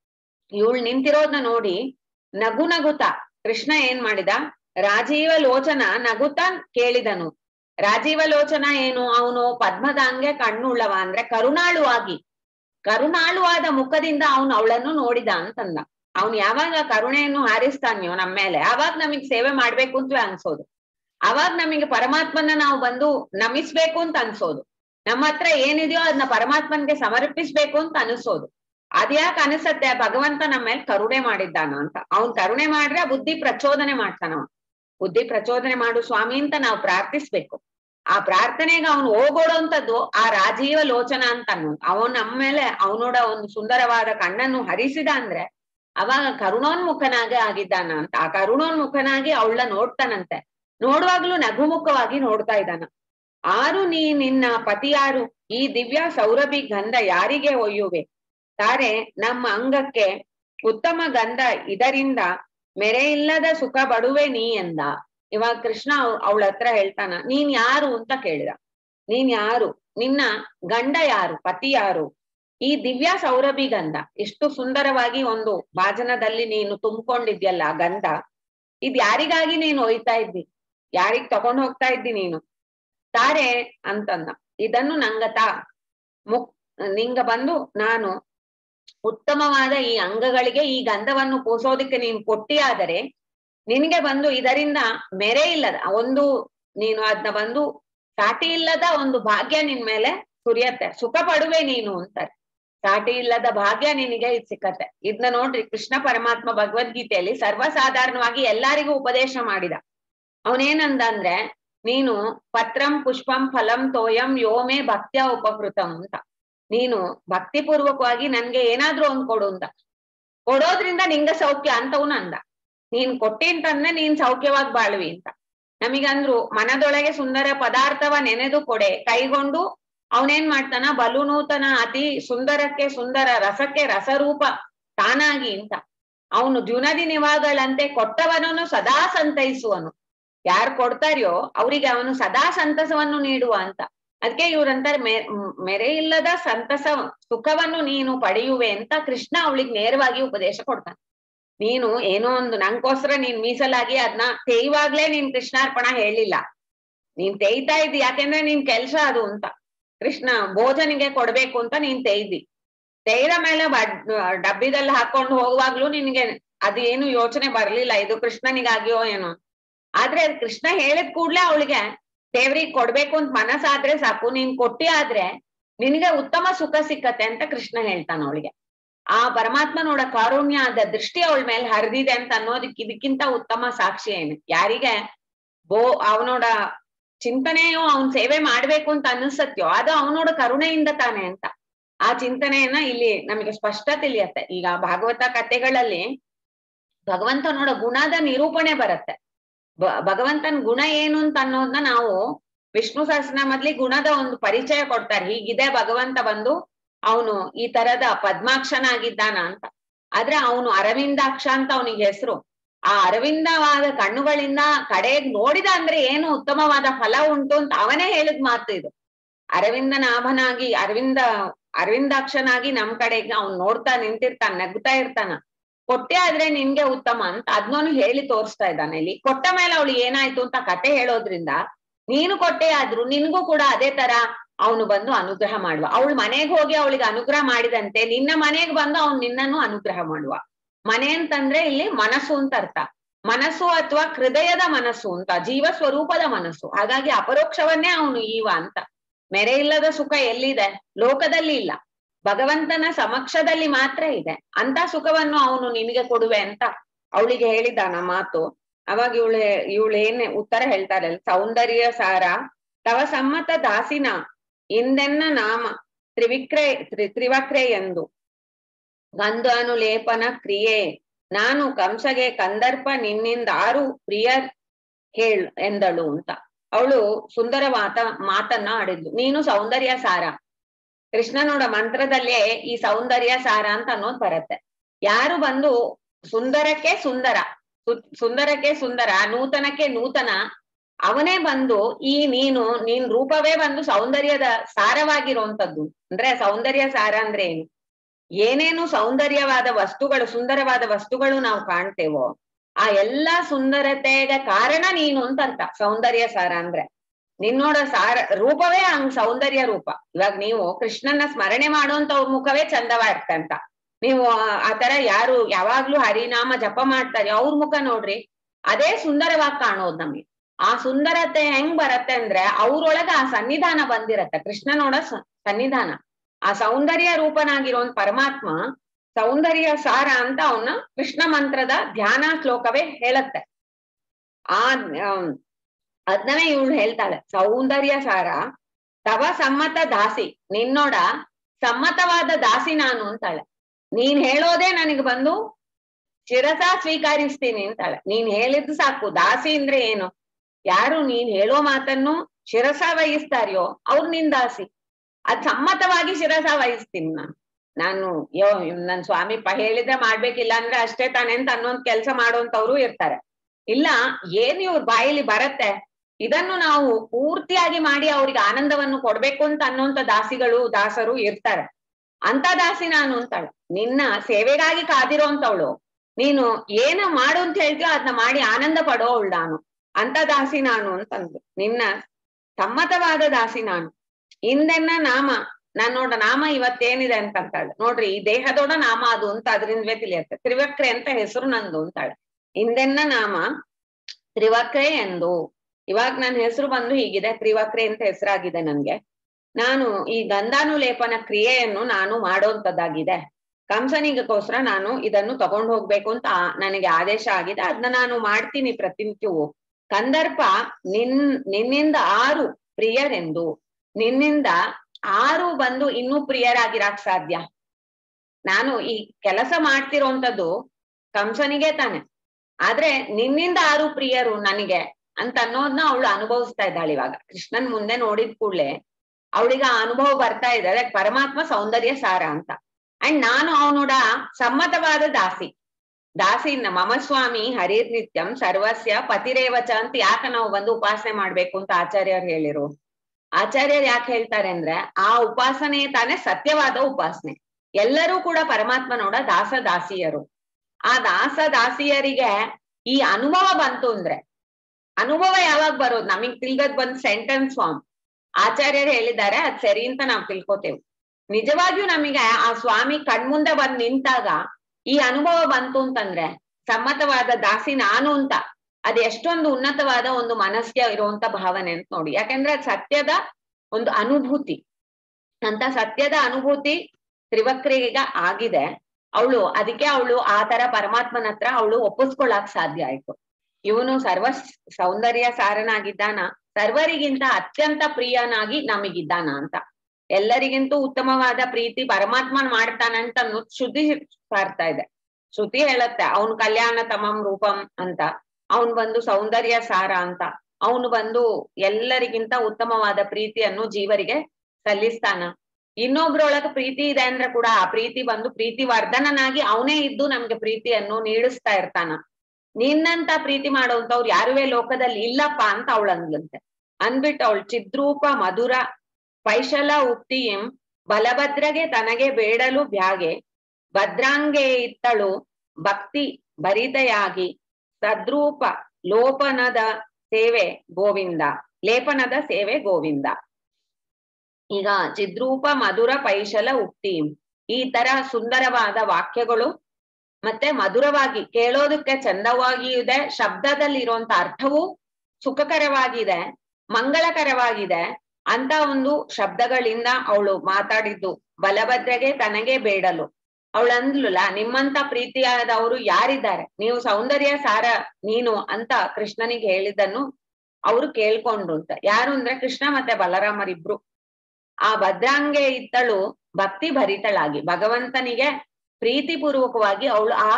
ಇವಳು ನಿಂತಿರೋದ್ನ ನೋಡಿ ನಗು ನಗುತ ಕೃಷ್ಣ ಏನ್ ಮಾಡಿದ ರಾಜೀವ ಲೋಚನ ನಗುತ್ತ ಕೇಳಿದನು ರಾಜೀವ ಲೋಚನ ಏನು ಅವನು ಪದ್ಮದಾಂಗೆ ಕಣ್ಣುಳ್ಳವ ಅಂದ್ರೆ ಕರುಣಾಳುವಾಗಿ ಕರುಣಾಳುವಾದ ಮುಖದಿಂದ ಅವನು ಅವಳನ್ನು ನೋಡಿದ ಅಂತಂದ ಅವನು ಯಾವಾಗ ಕರುಣೆಯನ್ನು ಹಾರಿಸ್ತಾನ್ಯೋ ನಮ್ಮ ಮೇಲೆ ಅವಾಗ ನಮಗ್ ಸೇವೆ ಮಾಡ್ಬೇಕು ಅಂತ ಅನ್ಸೋದು ಅವಾಗ ನಮಗೆ ಪರಮಾತ್ಮನ ನಾವು ಬಂದು ನಮಿಸ್ಬೇಕು ಅಂತ ಅನ್ಸೋದು ನಮ್ಮ ಹತ್ರ ಏನಿದೆಯೋ ಅದನ್ನ ಪರಮಾತ್ಮನ್ಗೆ ಸಮರ್ಪಿಸ್ಬೇಕು ಅಂತ ಅನಿಸೋದು ಅದ್ಯಾಕೆ ಅನಿಸತ್ತೆ ಭಗವಂತ ನಮ್ಮ ಮೇಲೆ ಕರುಣೆ ಮಾಡಿದ್ದಾನ ಅಂತ ಅವ್ನ್ ಕರುಣೆ ಮಾಡ್ರೆ ಬುದ್ಧಿ ಪ್ರಚೋದನೆ ಮಾಡ್ತಾನವ ಬುದ್ಧಿ ಪ್ರಚೋದನೆ ಮಾಡು ಸ್ವಾಮಿ ಅಂತ ನಾವು ಪ್ರಾರ್ಥಿಸ್ಬೇಕು ಆ ಪ್ರಾರ್ಥನೆಗೆ ಅವನು ಹೋಗೋಡೋಂಥದ್ದು ಆ ರಾಜೀವ ಲೋಚನ ಅಂತ ಅನ್ನೋದು ಅವನ್ ನಮ್ಮ ಮೇಲೆ ಅವನೋಡ ಒಂದು ಸುಂದರವಾದ ಕಣ್ಣನ್ನು ಹರಿಸಿದ ಅಂದ್ರೆ ಅವಾಗ ಕರುಣೋನ್ಮುಖನಾಗೆ ಆಗಿದ್ದಾನ ಅಂತ ಆ ಕರುಣೋನ್ಮುಖನಾಗಿ ಅವಳ ನೋಡ್ತಾನಂತೆ ನೋಡುವಾಗ್ಲೂ ನಗುಮುಖವಾಗಿ ನೋಡ್ತಾ ಇದ್ದಾನ ಆರು ನೀ ನಿನ್ನ ಪತಿಯಾರು ಈ ದಿವ್ಯ ಸೌರಭಿ ಗಂಧ ಯಾರಿಗೆ ಒಯ್ಯುವೆ ತಾರೆ ನಮ್ಮ ಅಂಗಕ್ಕೆ ಉತ್ತಮ ಗಂಧ ಇದರಿಂದ ಮೆರೆ ಇಲ್ಲದ ಸುಖ ಬಡುವೆ ನೀ ಎಂದ ಇವಾಗ ಕೃಷ್ಣ ಅವಳ ಹತ್ರ ಹೇಳ್ತಾನ ನೀನ್ ಯಾರು ಅಂತ ಕೇಳಿದ ನೀನ್ ಯಾರು ನಿನ್ನ ಗಂಡ ಯಾರು ಪತಿ ಯಾರು ಈ ದಿವ್ಯ ಸೌರಭಿ ಗಂಧ ಇಷ್ಟು ಸುಂದರವಾಗಿ ಒಂದು ಭಾಜನದಲ್ಲಿ ನೀನು ತುಂಬಿಕೊಂಡಿದ್ಯಲ್ಲ ಗಂಧ ಇದ್ ಯಾರಿಗಾಗಿ ನೀನು ಒಯ್ತಾ ಇದ್ದಿ ಯಾರಿಗ್ ತಗೊಂಡ್ ಹೋಗ್ತಾ ಇದ್ದಿ ನೀನು ತಾರೆ ಅಂತಂದ ಇದನ್ನು ನಂಗತ ಮುಕ್ ನಿಂಗ ಬಂದು ನಾನು ಉತ್ತಮವಾದ ಈ ಅಂಗಗಳಿಗೆ ಈ ಗಂಧವನ್ನು ಪೂಸೋದಕ್ಕೆ ನೀನು ಕೊಟ್ಟಿಯಾದರೆ ನಿನಗೆ ಬಂದು ಇದರಿಂದ ಮೆರೆ ಇಲ್ಲದ ಒಂದು ನೀನು ಅದನ್ನ ಬಂದು ಸಾಟಿ ಇಲ್ಲದ ಒಂದು ಭಾಗ್ಯ ನಿನ್ ಮೇಲೆ ಸುರಿಯತ್ತೆ ಸುಖ ಪಡುವೆ ನೀನು ಅಂತಾರೆ ಸಾಟಿ ಇಲ್ಲದ ಭಾಗ್ಯ ನಿನಗೆ ಇದ್ ಸಿಕ್ಕತ್ತೆ ಇದನ್ನ ನೋಡ್ರಿ ಕೃಷ್ಣ ಪರಮಾತ್ಮ ಭಗವದ್ಗೀತೆಯಲ್ಲಿ ಸರ್ವಸಾಧಾರಣವಾಗಿ ಎಲ್ಲರಿಗೂ ಉಪದೇಶ ಮಾಡಿದ ಅವನೇನಂದ ಅಂದ್ರೆ ನೀನು ಪತ್ರಂ ಪುಷ್ಪಂ ಫಲಂ ತೋಯಂ ಯೋಮೇ ಭಕ್ತ್ಯ ಉಪಕೃತಂ ಅಂತ ನೀನು ಭಕ್ತಿ ಪೂರ್ವಕವಾಗಿ ನನ್ಗೆ ಏನಾದ್ರೂ ಒಂದ್ ಕೊಡು ಅಂತ ಕೊಡೋದ್ರಿಂದ ನಿಂಗ ಸೌಖ್ಯ ಅಂತವನು ಅಂದ ನೀನ್ ಕೊಟ್ಟಿ ಅಂತಂದ್ರೆ ನೀನ್ ಸೌಖ್ಯವಾಗಿ ಬಾಳ್ವಿ ಅಂತ ನಮಿಗಂದ್ರು ಮನದೊಳಗೆ ಸುಂದರ ಪದಾರ್ಥವ ನೆನೆದು ಕೊಡೆ ಕೈಗೊಂಡು ಅವನೇನ್ ಮಾಡ್ತಾನ ಬಲು ನೂತನ ಅತಿ ಸುಂದರಕ್ಕೆ ಸುಂದರ ರಸಕ್ಕೆ ರಸರೂಪ ತಾನಾಗಿ ಅಂತ ಅವನು ದ್ಯುನದಿ ನಿವಾಗಳಂತೆ ಕೊಟ್ಟವನನ್ನು ಸದಾ ಸಂತೈಸುವನು ಯಾರು ಕೊಡ್ತಾರ್ಯೋ ಅವರಿಗೆ ಅವನು ಸದಾ ಸಂತಸವನ್ನು ನೀಡುವ ಅಂತ ಅದಕ್ಕೆ ಇವ್ರಂತಾರೆ ಮೆ ಮೆರೆ ಇಲ್ಲದ ಸಂತಸ ಸುಖವನ್ನು ನೀನು ಪಡೆಯುವೆ ಅಂತ ಕೃಷ್ಣ ಅವಳಿಗೆ ನೇರವಾಗಿ ಉಪದೇಶ ಕೊಡ್ತಾನೆ ನೀನು ಏನೋ ಒಂದು ನಂಗೋಸ್ಕರ ನೀನ್ ಮೀಸಲಾಗಿ ಅದನ್ನ ತೇಯುವಾಗ್ಲೇ ನೀನ್ ಕೃಷ್ಣಾರ್ಪಣ ಹೇಳಿಲ್ಲ ನೀನ್ ತೇಯ್ತಾ ಇದ್ದಿ ಯಾಕೆಂದ್ರೆ ನಿನ್ ಕೆಲ್ಸ ಅದು ಅಂತ ಕೃಷ್ಣ ಭೋಜನಿಗೆ ಕೊಡ್ಬೇಕು ಅಂತ ನೀನ್ ತೇಯ್ದಿ ತೇಯ್ದ ಮೇಲೆ ಡಬ್ಬಿದಲ್ಲಿ ಹಾಕೊಂಡು ಹೋಗುವಾಗ್ಲೂ ನಿನ್ಗೆ ಅದೇನು ಯೋಚನೆ ಬರ್ಲಿಲ್ಲ ಇದು ಕೃಷ್ಣನಿಗಾಗಿಯೋ ಏನೋ ಆದ್ರೆ ಕೃಷ್ಣ ಹೇಳಿದ ಕೂಡ್ಲೆ ಅವಳಿಗೆ ದೇವ್ರಿಗೆ ಕೊಡ್ಬೇಕು ಅಂತ ಮನಸ್ಸಾದ್ರೆ ಸಾಕು ನೀನ್ ಕೊಟ್ಟಿ ಆದ್ರೆ ನಿನಗೆ ಉತ್ತಮ ಸುಖ ಸಿಕ್ಕತ್ತೆ ಅಂತ ಕೃಷ್ಣ ಹೇಳ್ತಾನ ಅವಳಿಗೆ ಆ ಪರಮಾತ್ಮ ನೋಡ ಕಾರುಣ್ಯ ಆದ ದೃಷ್ಟಿ ಅವಳ ಮೇಲೆ ಹರಿದಿದೆ ಅಂತ ಅನ್ನೋದಕ್ಕೆ ಇದಕ್ಕಿಂತ ಉತ್ತಮ ಸಾಕ್ಷಿ ಏನು ಯಾರಿಗೆ ಬೋ ಅವನೋಡ ಚಿಂತನೆಯೋ ಅವನ್ ಸೇವೆ ಮಾಡ್ಬೇಕು ಅಂತ ಅನಿಸತ್ಯೋ ಅದು ಅವನೋಡ ಕರುಣೆಯಿಂದ ತಾನೆ ಅಂತ ಆ ಚಿಂತನೆಯನ್ನ ಇಲ್ಲಿ ನಮಗೆ ಸ್ಪಷ್ಟ ತಿಳಿಯತ್ತೆ ಈಗ ಭಾಗವತ ಕಥೆಗಳಲ್ಲಿ ಭಗವಂತನೋಡ ಗುಣದ ನಿರೂಪಣೆ ಬರುತ್ತೆ ಭಗವಂತನ ಗುಣ ಏನು ಅಂತ ಅನ್ನೋದನ್ನ ನಾವು ವಿಷ್ಣು ಸಹಸ್ರನಾಮದಲ್ಲಿ ಗುಣದ ಒಂದು ಪರಿಚಯ ಕೊಡ್ತಾರೆ ಹೀಗಿದೆ ಭಗವಂತ ಬಂದು ಅವನು ಈ ತರದ ಪದ್ಮಾಕ್ಷನಾಗಿದ್ದಾನ ಅಂತ ಆದ್ರೆ ಅವನು ಅರವಿಂದಾಕ್ಷ ಅಂತ ಅವನಿಗೆ ಹೆಸರು ಆ ಅರವಿಂದವಾದ ಕಣ್ಣುಗಳಿಂದ ಕಡೆಗ್ ನೋಡಿದ ಅಂದ್ರೆ ಏನು ಉತ್ತಮವಾದ ಫಲ ಉಂಟು ಅಂತ ಅವನೇ ಹೇಳಿದ್ ಮಾತು ಇದು ಅರವಿಂದ ನಾಭನಾಗಿ ಅರವಿಂದ ಅರವಿಂದಾಕ್ಷನಾಗಿ ನಮ್ ಕಡೆಗೆ ಅವ್ನ್ ನೋಡ್ತಾ ನಿಂತಿರ್ತಾನ ನಗ್ತಾ ಇರ್ತಾನ ಕೊಟ್ಟೆ ಆದ್ರೆ ನಿನ್ಗೆ ಉತ್ತಮ ಅಂತ ಅದ್ನೋನು ಹೇಳಿ ತೋರಿಸ್ತಾ ಇದ್ದಾನೆ ಇಲ್ಲಿ ಕೊಟ್ಟ ಮೇಲೆ ಅವಳು ಏನಾಯ್ತು ಅಂತ ಕತೆ ಹೇಳೋದ್ರಿಂದ ನೀನು ಕೊಟ್ಟೆ ಆದ್ರು ನಿನ್ಗೂ ಕೂಡ ಅದೇ ತರ ಅವನು ಬಂದು ಅನುಗ್ರಹ ಮಾಡುವ ಅವಳು ಮನೆಗೆ ಹೋಗಿ ಅವಳಿಗೆ ಅನುಗ್ರಹ ಮಾಡಿದಂತೆ ನಿನ್ನ ಮನೆಗೆ ಬಂದು ಅವ್ನು ನಿನ್ನನ್ನು ಅನುಗ್ರಹ ಮಾಡುವ ಮನೆ ಅಂತಂದ್ರೆ ಇಲ್ಲಿ ಮನಸ್ಸು ಅಂತ ಅರ್ಥ ಮನಸ್ಸು ಅಥವಾ ಹೃದಯದ ಮನಸ್ಸು ಅಂತ ಜೀವ ಸ್ವರೂಪದ ಮನಸ್ಸು ಹಾಗಾಗಿ ಅಪರೋಕ್ಷವನ್ನೇ ಅವನು ಈವ ಅಂತ ಮೆರೆ ಇಲ್ಲದ ಸುಖ ಎಲ್ಲಿದೆ ಲೋಕದಲ್ಲಿ ಇಲ್ಲ ಭಗವಂತನ ಸಮಕ್ಷದಲ್ಲಿ ಮಾತ್ರ ಇದೆ ಅಂತ ಸುಖವನ್ನು ಅವನು ನಿನಗೆ ಕೊಡುವೆ ಅಂತ ಅವಳಿಗೆ ಹೇಳಿದಾನ ಮಾತು ಅವಾಗ ಇವಳು ಇವಳು ಏನ್ ಉತ್ತರ ಹೇಳ್ತಾರೆ ಸೌಂದರ್ಯ ಸಾರ ತವ ಸಮ್ಮತ ದಾಸಿನ ಇಂದೆನ್ನ ನಾಮ ತ್ರಿವಿಕ್ರಯ ತ್ರಿ ತ್ರಿವಕ್ರೆ ಎಂದು ಗಂಧಾನುಲೇಪನ ಕ್ರಿಯೆ ನಾನು ಕಂಸಗೆ ಕಂದರ್ಪ ನಿನ್ನಿಂದ ಆರು ಪ್ರಿಯ ಹೇಳ್ ಎಂದಳು ಅಂತ ಅವಳು ಸುಂದರ ಮಾತ ಮಾತನ್ನ ಆಡಿದ್ಲು ನೀನು ಸೌಂದರ್ಯ ಸಾರ ಕೃಷ್ಣನೋಡ ಮಂತ್ರದಲ್ಲೇ ಈ ಸೌಂದರ್ಯ ಸಾರ ಅಂತ ಅನ್ನೋದ್ ಬರತ್ತೆ ಯಾರು ಬಂದು ಸುಂದರಕ್ಕೆ ಸುಂದರ ಸುಂದರಕ್ಕೆ ಸುಂದರ ನೂತನಕ್ಕೆ ನೂತನ ಅವನೇ ಬಂದು ಈ ನೀನು ನೀನ್ ರೂಪವೇ ಬಂದು ಸೌಂದರ್ಯದ ಸಾರವಾಗಿರುವಂತದ್ದು ಅಂದ್ರೆ ಸೌಂದರ್ಯ ಸಾರ ಅಂದ್ರೆ ಏನು ಏನೇನು ಸೌಂದರ್ಯವಾದ ವಸ್ತುಗಳು ಸುಂದರವಾದ ವಸ್ತುಗಳು ನಾವು ಕಾಣ್ತೇವೋ ಆ ಎಲ್ಲಾ ಸುಂದರತೆಗೆ ಕಾರಣ ನೀನು ಅಂತ ಅರ್ಥ ಸೌಂದರ್ಯ ಸಾರ ಅಂದ್ರೆ ನಿನ್ನೋಡ ಸಾರ ರೂಪವೇ ಹಂಗ್ ಸೌಂದರ್ಯ ರೂಪ ಇವಾಗ ನೀವು ಕೃಷ್ಣನ ಸ್ಮರಣೆ ಮಾಡುವಂತವ್ರ ಮುಖವೇ ಚಂದವಾಗಿರ್ತ ಅಂತ ನೀವು ಆತರ ಯಾರು ಯಾವಾಗ್ಲೂ ಹರಿನಾಮ ಜಪ ಮಾಡ್ತಾರೆ ಅವ್ರ ಮುಖ ನೋಡ್ರಿ ಅದೇ ಸುಂದರವಾಗಿ ಕಾಣೋದ್ ನಮಗೆ ಆ ಸುಂದರತೆ ಹೆಂಗ್ ಬರತ್ತೆ ಅಂದ್ರೆ ಅವ್ರೊಳಗ ಆ ಸನ್ನಿಧಾನ ಬಂದಿರತ್ತೆ ಕೃಷ್ಣನೋಡ ಸನ್ನಿಧಾನ ಆ ಸೌಂದರ್ಯ ರೂಪನಾಗಿರೋನ್ ಪರಮಾತ್ಮ ಸೌಂದರ್ಯ ಸಾರ ಅಂತ ಅವನ್ನ ಕೃಷ್ಣ ಮಂತ್ರದ ಧ್ಯಾನ ಶ್ಲೋಕವೇ ಹೇಳತ್ತೆ ಆ ಅದ್ನವೇ ಇವಳು ಹೇಳ್ತಾಳೆ ಸೌಂದರ್ಯ ಸಾರ ತವ ಸಮ್ಮತ ದಾಸಿ ನಿನ್ನೋಡ ಸಮ್ಮತವಾದ ದಾಸಿ ನಾನು ಅಂತಾಳೆ ನೀನ್ ಹೇಳೋದೇ ನನಗೆ ಬಂದು ಶಿರಸ ಸ್ವೀಕರಿಸ್ತೀನಿ ಅಂತಾಳೆ ನೀನ್ ಹೇಳಿದ್ದು ಸಾಕು ದಾಸಿ ಅಂದ್ರೆ ಏನು ಯಾರು ನೀನ್ ಹೇಳೋ ಮಾತನ್ನು ಶಿರಸ ವಹಿಸ್ತಾರ್ಯೋ ಅವ್ರು ನಿನ್ ದಾಸಿ ಅದ್ ಸಮ್ಮತವಾಗಿ ಶಿರಸ ವಹಿಸ್ತೀನಿ ನಾನು ನಾನು ಯೋ ನನ್ ಸ್ವಾಮಿ ಪ ಹೇಳಿದ್ರೆ ಮಾಡ್ಬೇಕಿಲ್ಲ ಅಂದ್ರೆ ಅಷ್ಟೇ ತಾನೆ ಅಂತ ಅನ್ನೋಂದ್ ಕೆಲ್ಸ ಮಾಡೋಂತವ್ರು ಇರ್ತಾರೆ ಇಲ್ಲ ಏನ್ ಇವ್ರ ಬಾಯಿಲಿ ಬರತ್ತೆ ಇದನ್ನು ನಾವು ಪೂರ್ತಿಯಾಗಿ ಮಾಡಿ ಅವ್ರಿಗೆ ಆನಂದವನ್ನು ಕೊಡ್ಬೇಕು ಅಂತ ಅನ್ನೋಂತ ದಾಸಿಗಳು ದಾಸರು ಇರ್ತಾರೆ ಅಂತ ದಾಸಿ ನಾನು ಅಂತಾಳೆ ನಿನ್ನ ಸೇವೆಗಾಗಿ ಕಾದಿರೋಂತವಳು ನೀನು ಏನ ಮಾಡು ಅಂತ ಹೇಳ್ತೀಯೋ ಅದನ್ನ ಮಾಡಿ ಆನಂದ ಪಡೋವಳು ನಾನು ಅಂತ ದಾಸಿ ನಾನು ಅಂತಂದು ನಿನ್ನ ಸಮ್ಮತವಾದ ದಾಸಿ ನಾನು ಹಿಂದೆನ್ನ ನಾಮ ನಾನ್ ನೋಡ ನಾಮ ಇವತ್ತೇನಿದೆ ಅಂತ ಅಂತಾಳೆ ನೋಡ್ರಿ ಈ ದೇಹದೋಡ ನಾಮ ಅದು ಅಂತ ಅದರಿಂದಲೇ ತಿಳಿಯತ್ತೆ ತ್ರಿವಕ್ರೆ ಅಂತ ಹೆಸರು ನಂದು ಅಂತಾಳೆ ಹಿಂದೆನ್ನ ನಾಮ ತ್ರಿವಕ್ರೆ ಎಂದು ಇವಾಗ ನನ್ನ ಹೆಸರು ಬಂದು ಹೀಗಿದೆ ತ್ರಿವಕ್ರೆ ಅಂತ ಹೆಸರಾಗಿದೆ ನನ್ಗೆ ನಾನು ಈ ಗಂಧಾನುಲೇಪನ ಕ್ರಿಯೆಯನ್ನು ನಾನು ಮಾಡೋಂಥದ್ದಾಗಿದೆ ಕಂಸನಿಗೋಸ್ಕರ ನಾನು ಇದನ್ನು ತಗೊಂಡು ಹೋಗ್ಬೇಕು ಅಂತ ನನಗೆ ಆದೇಶ ಆಗಿದೆ ಅದನ್ನ ನಾನು ಮಾಡ್ತೀನಿ ಪ್ರತಿನಿತ್ಯವೂ ಕಂದರ್ಪ ನಿನ್ ನಿನ್ನಿಂದ ಆರು ಪ್ರಿಯರೆಂದು ನಿನ್ನಿಂದ ಆರು ಬಂದು ಇನ್ನೂ ಪ್ರಿಯರಾಗಿರಾಕ್ ಸಾಧ್ಯ ನಾನು ಈ ಕೆಲಸ ಮಾಡ್ತಿರೋಂಥದ್ದು ಕಂಸನಿಗೆ ತಾನೆ ಆದ್ರೆ ನಿನ್ನಿಂದ ಆರು ಪ್ರಿಯರು ನನಗೆ ಅಂತ ಅನ್ನೋದನ್ನ ಅವಳು ಅನುಭವಿಸ್ತಾ ಇದ್ದಾಳೆ ಇವಾಗ ಕೃಷ್ಣನ್ ಮುಂದೆ ನೋಡಿದ ಕೂಡ್ಲೆ ಅವಳಿಗೆ ಆ ಅನುಭವ ಬರ್ತಾ ಇದೆ ಅದಕ್ಕೆ ಪರಮಾತ್ಮ ಸೌಂದರ್ಯ ಸಾರ ಅಂತ ಅಂಡ್ ನಾನು ಅವನೋಡ ಸಮ್ಮತವಾದ ದಾಸಿ ದಾಸಿನ ಮಮ ಸ್ವಾಮಿ ಹರಿರ್ ನಿತ್ಯಂ ಸರ್ವಸ್ಯ ಪತಿರೇವಚ ಅಂತ ಯಾಕ ನಾವು ಬಂದು ಉಪಾಸನೆ ಮಾಡ್ಬೇಕು ಅಂತ ಆಚಾರ್ಯರು ಹೇಳಿರು ಆಚಾರ್ಯರು ಯಾಕೆ ಹೇಳ್ತಾರೆ ಅಂದ್ರೆ ಆ ಉಪಾಸನೆ ತಾನೇ ಸತ್ಯವಾದ ಉಪಾಸನೆ ಎಲ್ಲರೂ ಕೂಡ ಪರಮಾತ್ಮನೋಡ ದಾಸ ದಾಸಿಯರು ಆ ದಾಸ ದಾಸಿಯರಿಗೆ ಈ ಅನುಭವ ಬಂತು ಅಂದ್ರೆ ಅನುಭವ ಯಾವಾಗ ಬರೋದು ನಮಗ್ ತಿಳ್ಗದ್ ಬಂದ್ ಸೆಂಟೆನ್ಸ್ ಫಾರ್ಮ್ ಆಚಾರ್ಯರು ಹೇಳಿದ್ದಾರೆ ಅದ್ ಸರಿ ಅಂತ ನಾವ್ ತಿಳ್ಕೊತೇವೆ ನಿಜವಾಗಿಯೂ ನಮಗೆ ಆ ಸ್ವಾಮಿ ಕಣ್ಮುಂದೆ ಬಂದ್ ನಿಂತಾಗ ಈ ಅನುಭವ ಬಂತು ಅಂತಂದ್ರೆ ಸಮ್ಮತವಾದ ದಾಸಿ ನಾನು ಅಂತ ಅದ್ ಎಷ್ಟೊಂದು ಉನ್ನತವಾದ ಒಂದು ಮನಸ್ಸಿಗೆ ಇರುವಂತ ಭಾವನೆ ಅಂತ ನೋಡಿ ಯಾಕಂದ್ರೆ ಅದ್ ಸತ್ಯದ ಒಂದು ಅನುಭೂತಿ ಅಂತ ಸತ್ಯದ ಅನುಭೂತಿ ತ್ರಿವಕ್ರಿಗ ಆಗಿದೆ ಅವಳು ಅದಕ್ಕೆ ಅವಳು ಆ ತರ ಪರಮಾತ್ಮನ ಹತ್ರ ಅವಳು ಒಪ್ಪಿಸ್ಕೊಳಕ್ ಸಾಧ್ಯ ಆಯ್ತು ಇವನು ಸರ್ವ ಸೌಂದರ್ಯ ಸಾರನಾಗಿದ್ದಾನ ಸರ್ವರಿಗಿಂತ ಅತ್ಯಂತ ಪ್ರಿಯನಾಗಿ ನಮಗಿದ್ದಾನ ಅಂತ ಎಲ್ಲರಿಗಿಂತೂ ಉತ್ತಮವಾದ ಪ್ರೀತಿ ಪರಮಾತ್ಮನ್ ಮಾಡ್ತಾನಂತ ಅನ್ನೋದು ಶ್ರುತಿ ಸಾರ್ತಾ ಇದೆ ಶ್ರುತಿ ಹೇಳತ್ತೆ ಅವನ್ ಕಲ್ಯಾಣ ತಮಂ ರೂಪಂ ಅಂತ ಅವನ್ ಬಂದು ಸೌಂದರ್ಯ ಸಾರ ಅಂತ ಅವನು ಬಂದು ಎಲ್ಲರಿಗಿಂತ ಉತ್ತಮವಾದ ಪ್ರೀತಿಯನ್ನು ಜೀವರಿಗೆ ಸಲ್ಲಿಸ್ತಾನ ಇನ್ನೊಬ್ರೊಳಗ ಪ್ರೀತಿ ಇದೆ ಅಂದ್ರೆ ಕೂಡ ಆ ಪ್ರೀತಿ ಬಂದು ಪ್ರೀತಿ ವರ್ಧನನಾಗಿ ಅವನೇ ಇದ್ದು ನಮ್ಗೆ ಪ್ರೀತಿಯನ್ನು ನೀಡಿಸ್ತಾ ಇರ್ತಾನ ನಿನ್ನಂತ ಪ್ರೀತಿ ಮಾಡೋಂಥವ್ರು ಯಾರುವೇ ಲೋಕದಲ್ಲಿ ಇಲ್ಲಪ್ಪ ಅಂತ ಅವಳು ಅಂದ್ಲಂತೆ ಅಂದ್ಬಿಟ್ಟು ಅವಳು ಚಿದ್ರೂಪ ಮಧುರ ಪೈಶಲ ಉಕ್ತಿಯಂ ಬಲಭದ್ರಗೆ ತನಗೆ ಬೇಡಲು ಬ್ಯಾಗೆ ಭದ್ರಾಂಗೆ ಇತ್ತಳು ಭಕ್ತಿ ಭರಿತೆಯಾಗಿ ಸದ್ರೂಪ ಲೋಪನದ ಸೇವೆ ಗೋವಿಂದ ಲೇಪನದ ಸೇವೆ ಗೋವಿಂದ ಈಗ ಚಿದ್ರೂಪ ಮಧುರ ಪೈಶಲ ಉಕ್ತಿ ಈ ತರ ಸುಂದರವಾದ ವಾಕ್ಯಗಳು ಮತ್ತೆ ಮಧುರವಾಗಿ ಕೇಳೋದಕ್ಕೆ ಚಂದವಾಗಿ ಇದೆ ಶಬ್ದದಲ್ಲಿ ಇರುವಂತ ಅರ್ಥವು ಸುಖಕರವಾಗಿದೆ ಮಂಗಳಕರವಾಗಿದೆ ಅಂತ ಒಂದು ಶಬ್ದಗಳಿಂದ ಅವಳು ಮಾತಾಡಿದ್ದು ಬಲಭದ್ರಗೆ ತನಗೆ ಬೇಡಲು ಅವಳು ಅಂದ್ಲಲ್ಲ ನಿಮ್ಮಂತ ಪ್ರೀತಿಯಾದವರು ಯಾರಿದ್ದಾರೆ ನೀವು ಸೌಂದರ್ಯ ಸಾರ ನೀನು ಅಂತ ಕೃಷ್ಣನಿಗೆ ಹೇಳಿದ್ದನ್ನು ಅವರು ಕೇಳ್ಕೊಂಡ್ರು ಅಂತ ಯಾರು ಅಂದ್ರೆ ಕೃಷ್ಣ ಮತ್ತೆ ಬಲರಾಮರಿಬ್ರು ಆ ಭದ್ರಾಂಗೆ ಇತ್ತಳು ಭಕ್ತಿ ಭರಿತಳಾಗಿ ಭಗವಂತನಿಗೆ ಪ್ರೀತಿ ಪೂರ್ವಕವಾಗಿ ಅವಳು ಆ